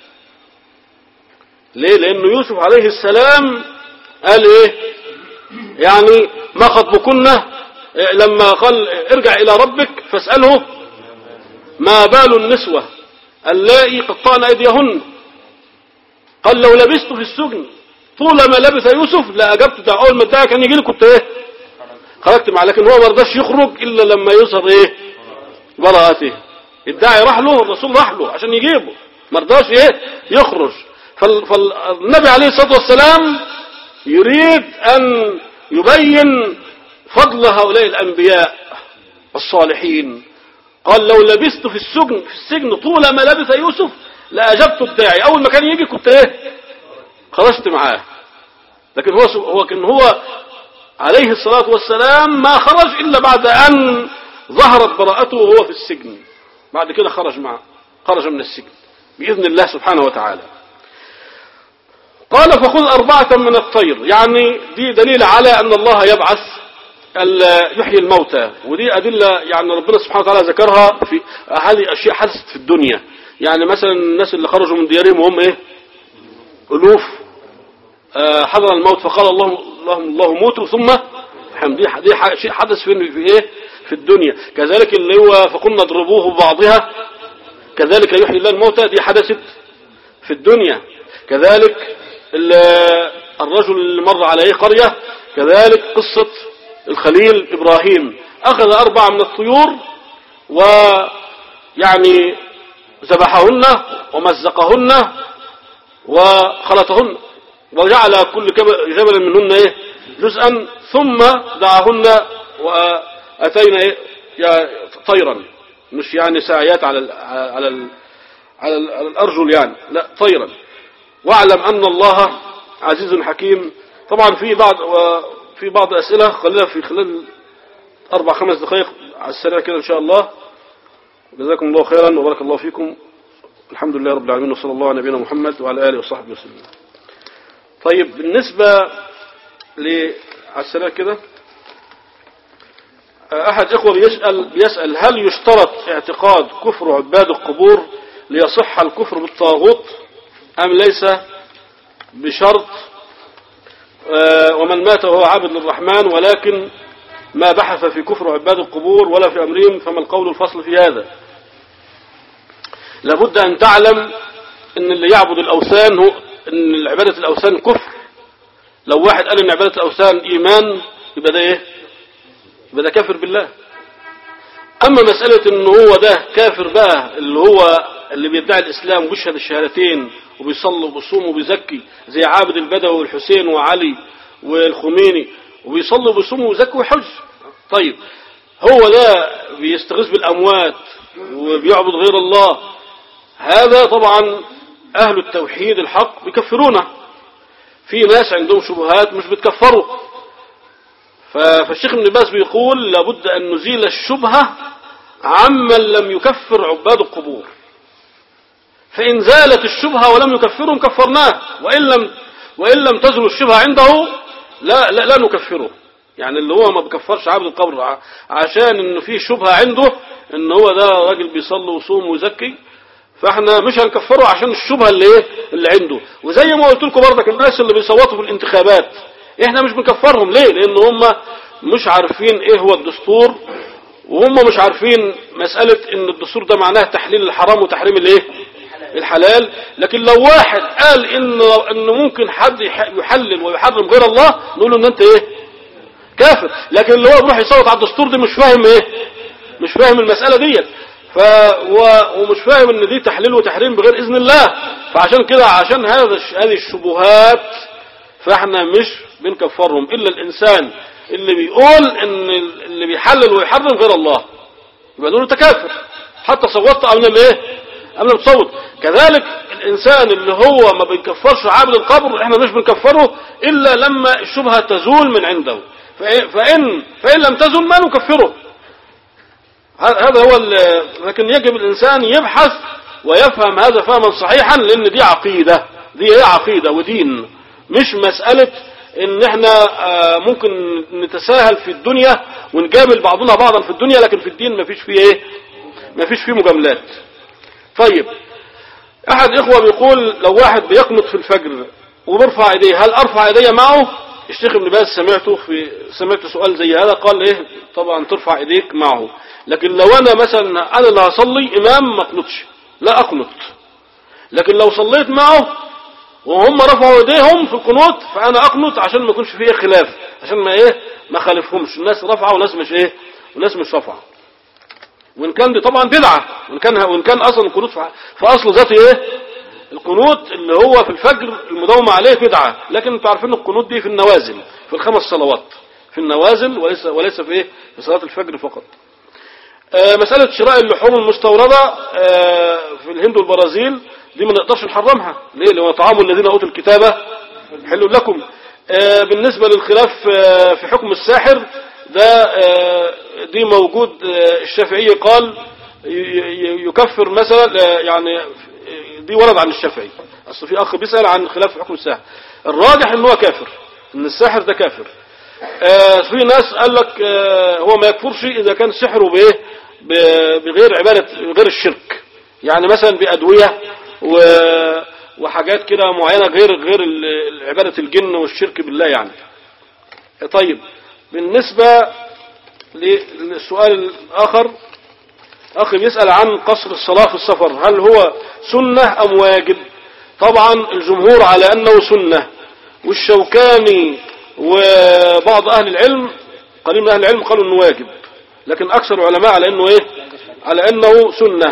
ليه لأن يوسف عليه السلام قال إيه يعني ما خطبكن إيه لما قال ارجع إلى ربك فاسأله ما بال النسوة اللائي قطعن أيديهن قال لو لبثت في السجن طول ما لبث يوسف لأجبت دعوة أول ما الداعي كان يجي لي كنت إيه خرجت معه لكن هو ما رضاش يخرج إلا لما يظهر إيه براءته الداعي راح له الرسول راح له عشان يجيبه ما رضاش إيه يخرج فال- فالنبي عليه الصلاة والسلام يريد أن يبين فضل هؤلاء الأنبياء الصالحين قال لو لبثت في السجن في السجن طول ما لبث يوسف لأجبت الداعي أول ما كان يجي كنت إيه خرجت معاه لكن هو هو كان هو عليه الصلاة والسلام ما خرج إلا بعد أن ظهرت براءته وهو في السجن بعد كده خرج معه خرج من السجن بإذن الله سبحانه وتعالى قال فخذ أربعة من الطير يعني دي دليل على أن الله يبعث ال- يحيي الموتى ودي أدلة يعني ربنا سبحانه وتعالى ذكرها في هذه أشياء حدثت في الدنيا يعني مثلا الناس اللي خرجوا من ديارهم وهم إيه ألوف آه، حضر الموت فقال اللهم اللهم الله موتوا ثم حم دي دي ح- شيء حدث في في ايه في الدنيا كذلك اللي هو فقلنا اضربوه ببعضها كذلك يحيي الله الموتى دي حدثت في الدنيا كذلك ال- الرجل اللي مر عليه قرية كذلك قصة الخليل إبراهيم أخذ أربعة من الطيور ويعني ذبحهن ومزقهن وخلطهن وجعل كل كب- جبل منهن ايه جزءا ثم دعاهن واتينا ايه يا طيرا مش يعني ساعيات على ال على ال على, ال على الارجل يعني لا طيرا واعلم ان الله عزيز حكيم طبعا في بعض في بعض اسئله خلينا في خلال اربع خمس دقائق على السريع كده ان شاء الله جزاكم الله خيرا وبارك الله فيكم الحمد لله رب العالمين وصلى الله على نبينا محمد وعلى اله وصحبه وسلم طيب بالنسبة ل على السريع كده أحد إخوة بيسأل, بيسأل هل يشترط اعتقاد كفر عباد القبور ليصح الكفر بالطاغوت أم ليس بشرط آه، ومن مات وهو عابد للرحمن ولكن ما بحث في كفر عباد القبور ولا في أمرهم فما القول الفصل في هذا لابد أن تعلم أن اللي يعبد الأوثان هو أن عبادة الأوثان كفر لو واحد قال أن عبادة الأوثان إيمان يبقى ده إيه يبقى ده كافر بالله أما مسألة أن هو ده كافر بقى اللي هو اللي بيدعي الإسلام وبيشهد الشهادتين وبيصلي وبيصوم وبيزكي زي عابد البدوي والحسين وعلي والخميني وبيصلي وبيصوم ويزكي ويحج طيب هو ده بيستغيث بالأموات وبيعبد غير الله هذا طبعا أهل التوحيد الحق بيكفرونه في ناس عندهم شبهات مش بتكفروا ف- فالشيخ ابن باز بيقول لابد أن نزيل الشبهة عمن لم يكفر عباد القبور فإن زالت الشبهة ولم يكفرهم كفرناه وإن لم, وإن لم تزل الشبهة عنده لا, لا, لا نكفره يعني اللي هو ما بكفرش عبد القبر ع- عشان انه فيه شبهة عنده ان هو ده راجل بيصلي ويصوم ويزكي فاحنا مش هنكفره عشان الشبهة اللي ايه اللي عنده وزي ما قلت لكم برضك الناس اللي بيصوتوا في الانتخابات احنا مش بنكفرهم ليه لان هم مش عارفين ايه هو الدستور وهم مش عارفين مسألة ان الدستور ده معناه تحليل الحرام وتحريم الايه الحلال لكن لو واحد قال ان ان ممكن حد يح- يحلل ويحرم غير الله نقول له ان انت ايه كافر لكن اللي هو بيروح يصوت على الدستور ده مش فاهم ايه مش فاهم المسألة ديت ف و- ومش فاهم ان دي تحليل وتحريم بغير اذن الله فعشان كده عشان هذا الش- هذه الشبهات فاحنا مش بنكفرهم الا الانسان اللي بيقول ان اللي بيحلل ويحرم غير الله يبقى نقول له تكافر حتى صوتت قبل الايه قبل ما تصوت كذلك الانسان اللي هو ما بيكفرش عابد القبر احنا مش بنكفره الا لما الشبهه تزول من عنده فإن فإن, فإن لم تزل ما نكفره ه- هذا هو ال- لكن يجب الإنسان يبحث ويفهم هذا فهما صحيحا لأن دي عقيدة دي هي عقيدة ودين مش مسألة ان احنا آه، ممكن نتساهل في الدنيا ونجامل بعضنا بعضا في الدنيا لكن في الدين مفيش فيه ايه مفيش فيه مجاملات طيب احد اخوة بيقول لو واحد بيقنط في الفجر وبيرفع ايديه هل ارفع ايديه معه الشيخ ابن باز سمعته في سمعت سؤال زي هذا قال ايه طبعا ترفع ايديك معه لكن لو انا مثلا انا اللي هصلي امام ما اقنطش لا اقنط لكن لو صليت معه وهم رفعوا ايديهم في القنوت فانا اقنط عشان ما يكونش فيه خلاف عشان ما ايه ما خالفهمش الناس رفعوا وناس مش ايه وناس مش رفعوا وان كان دي طبعا بدعه وان كان وان كان اصلا القنوت في في اصل ذاته ايه القنوت اللي هو في الفجر المداومه عليه بدعه لكن انتوا عارفين القنوت دي في النوازل في الخمس صلوات في النوازل وليس وليس في ايه في صلاه الفجر فقط آه، مسألة شراء اللحوم المستوردة آه، في الهند والبرازيل دي ما نقدرش نحرمها ليه لو طعام الذين أوتوا الكتابة حل لكم آه، بالنسبة للخلاف آه، في حكم الساحر ده آه، دي موجود آه، الشافعي قال ي- ي- يكفر مثلا آه، يعني دي ورد عن الشافعي اصل في اخ بيسأل عن خلاف في حكم الساحر الراجح ان هو كافر ان الساحر ده كافر آه، في ناس قال لك آه، هو ما يكفرش اذا كان سحره بايه ب- بغير عباده غير الشرك يعني مثلا بادويه و وحاجات كده معينه غير غير ال- عباده الجن والشرك بالله يعني طيب بالنسبه للسؤال الاخر اخ بيسال عن قصر الصلاه في السفر هل هو سنه ام واجب طبعا الجمهور على انه سنه والشوكاني وبعض اهل العلم قليل من اهل العلم قالوا انه واجب لكن اكثر العلماء على انه ايه على انه سنه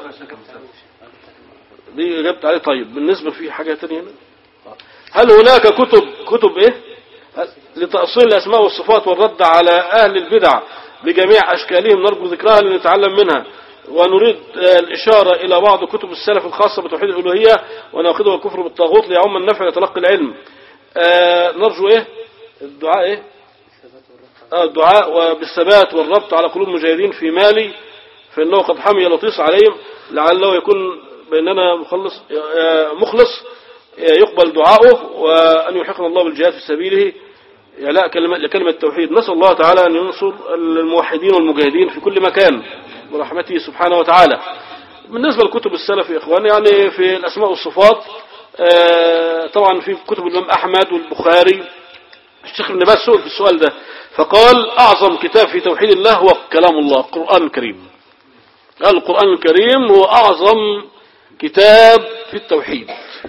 دي اجبت عليه طيب بالنسبه في حاجه ثانيه هنا هل هناك كتب كتب ايه هل- لتأصيل الأسماء والصفات والرد على أهل البدع بجميع أشكالهم نرجو ذكرها لنتعلم منها ونريد آه، الإشارة إلى بعض كتب السلف الخاصة بتوحيد الألوهية وناخذها الكفر بالطاغوت ليعم النفع لتلقي العلم آه، نرجو إيه الدعاء إيه آه، الدعاء وبالثبات والربط على قلوب المجاهدين في مالي فإنه قد حمي لطيس عليهم لعله يكون بيننا مخلص آه، مخلص آه، يقبل دعاؤه وأن يلحقنا الله بالجهاد في سبيله إعلاء كلمة لكلمة التوحيد نسأل الله تعالى أن ينصر الموحدين والمجاهدين في كل مكان برحمته سبحانه وتعالى بالنسبة لكتب السلف يا إخوان يعني في الأسماء والصفات آه، طبعا في كتب الإمام أحمد والبخاري الشيخ ابن باز سئل في السؤال ده فقال أعظم كتاب في توحيد الله هو كلام الله القرآن الكريم قال القرآن الكريم هو أعظم كتاب في التوحيد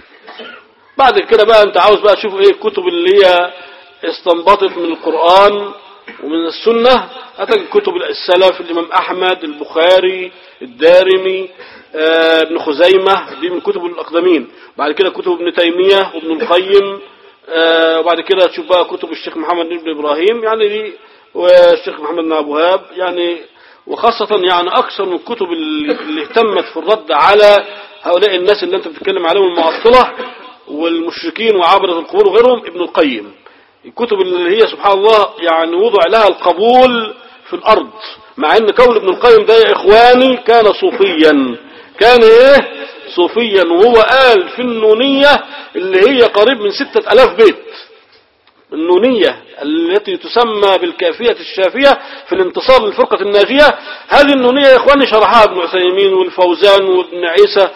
بعد كده بقى انت عاوز بقى تشوف ايه الكتب اللي هي استنبطت من القرآن ومن السنة هتجد كتب السلف الإمام أحمد البخاري الدارمي آه، ابن خزيمة دي من كتب الأقدمين بعد كده كتب ابن تيمية وابن القيم آه، وبعد كده تشوف بقى كتب الشيخ محمد بن إبراهيم يعني دي والشيخ محمد بن أبو وهاب يعني وخاصة يعني أكثر من الكتب اللي اللي اهتمت في الرد على هؤلاء الناس اللي أنت بتتكلم عليهم المعطلة والمشركين وعبرة القبور وغيرهم ابن القيم الكتب اللي هي سبحان الله يعني وضع لها القبول في الأرض مع أن قول ابن القيم ده يا إخواني كان صوفيا كان إيه صوفيا وهو قال في النونية اللي هي قريب من ستة ألاف بيت النونية التي تسمى بالكافية الشافية في الانتصار للفرقة الناجية هذه النونية يا إخواني شرحها ابن عثيمين والفوزان وابن عيسى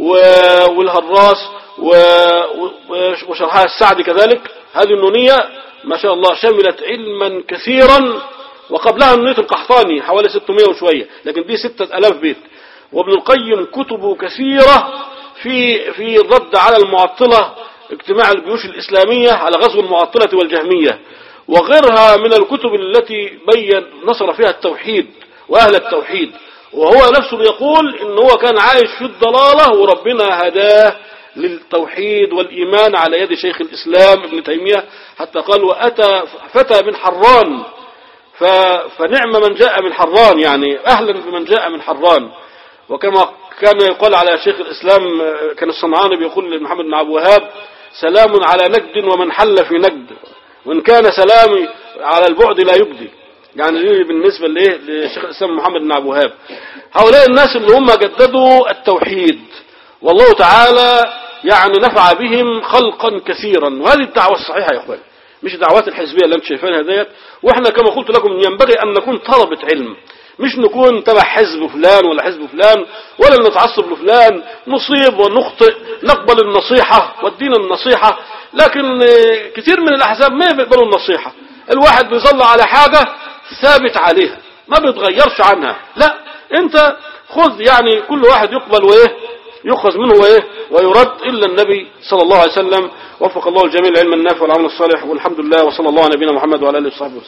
و- والهراس و- و- وشرحها السعدي كذلك هذه النونية ما شاء الله شملت علما كثيرا وقبلها النية القحطاني حوالي 600 وشوية لكن دي 6000 بيت وابن القيم كتبه كثيرة في في الرد على المعطلة اجتماع الجيوش الإسلامية على غزو المعطلة والجهمية وغيرها من الكتب التي بين نصر فيها التوحيد وأهل التوحيد وهو نفسه بيقول ان هو كان عايش في الضلالة وربنا هداه للتوحيد والإيمان على يد شيخ الإسلام ابن تيمية حتى قال وأتى فتى من حران ف... فنعم من جاء من حران يعني أهلا بمن جاء من حران وكما كان يقال على شيخ الإسلام آه، كان الصنعاني بيقول لمحمد بن عبد الوهاب سلام على نجد ومن حل في نجد وإن كان سلامي على البعد لا يبدي يعني دي بالنسبة لإيه لشيخ الإسلام محمد بن عبد الوهاب هؤلاء الناس اللي هم جددوا التوحيد والله تعالى يعني نفع بهم خلقا كثيرا وهذه الدعوة الصحيحة يا اخوان مش الدعوات الحزبية اللي انتم شايفينها ديت واحنا كما قلت لكم ينبغي ان نكون طلبة علم مش نكون تبع حزب فلان ولا حزب فلان ولا نتعصب لفلان نصيب ونخطئ نقبل النصيحة والدين النصيحة لكن آه، كثير من الأحزاب ما بيقبلوا النصيحة الواحد بيظل على حاجة ثابت عليها ما بيتغيرش عنها لا انت خذ يعني كل واحد يقبل وايه يؤخذ منه وايه ويرد الا النبي صلى الله عليه وسلم وفق الله الجميع العلم النافع والعمل الصالح والحمد لله وصلى الله على نبينا محمد وعلى اله وصحبه وسلم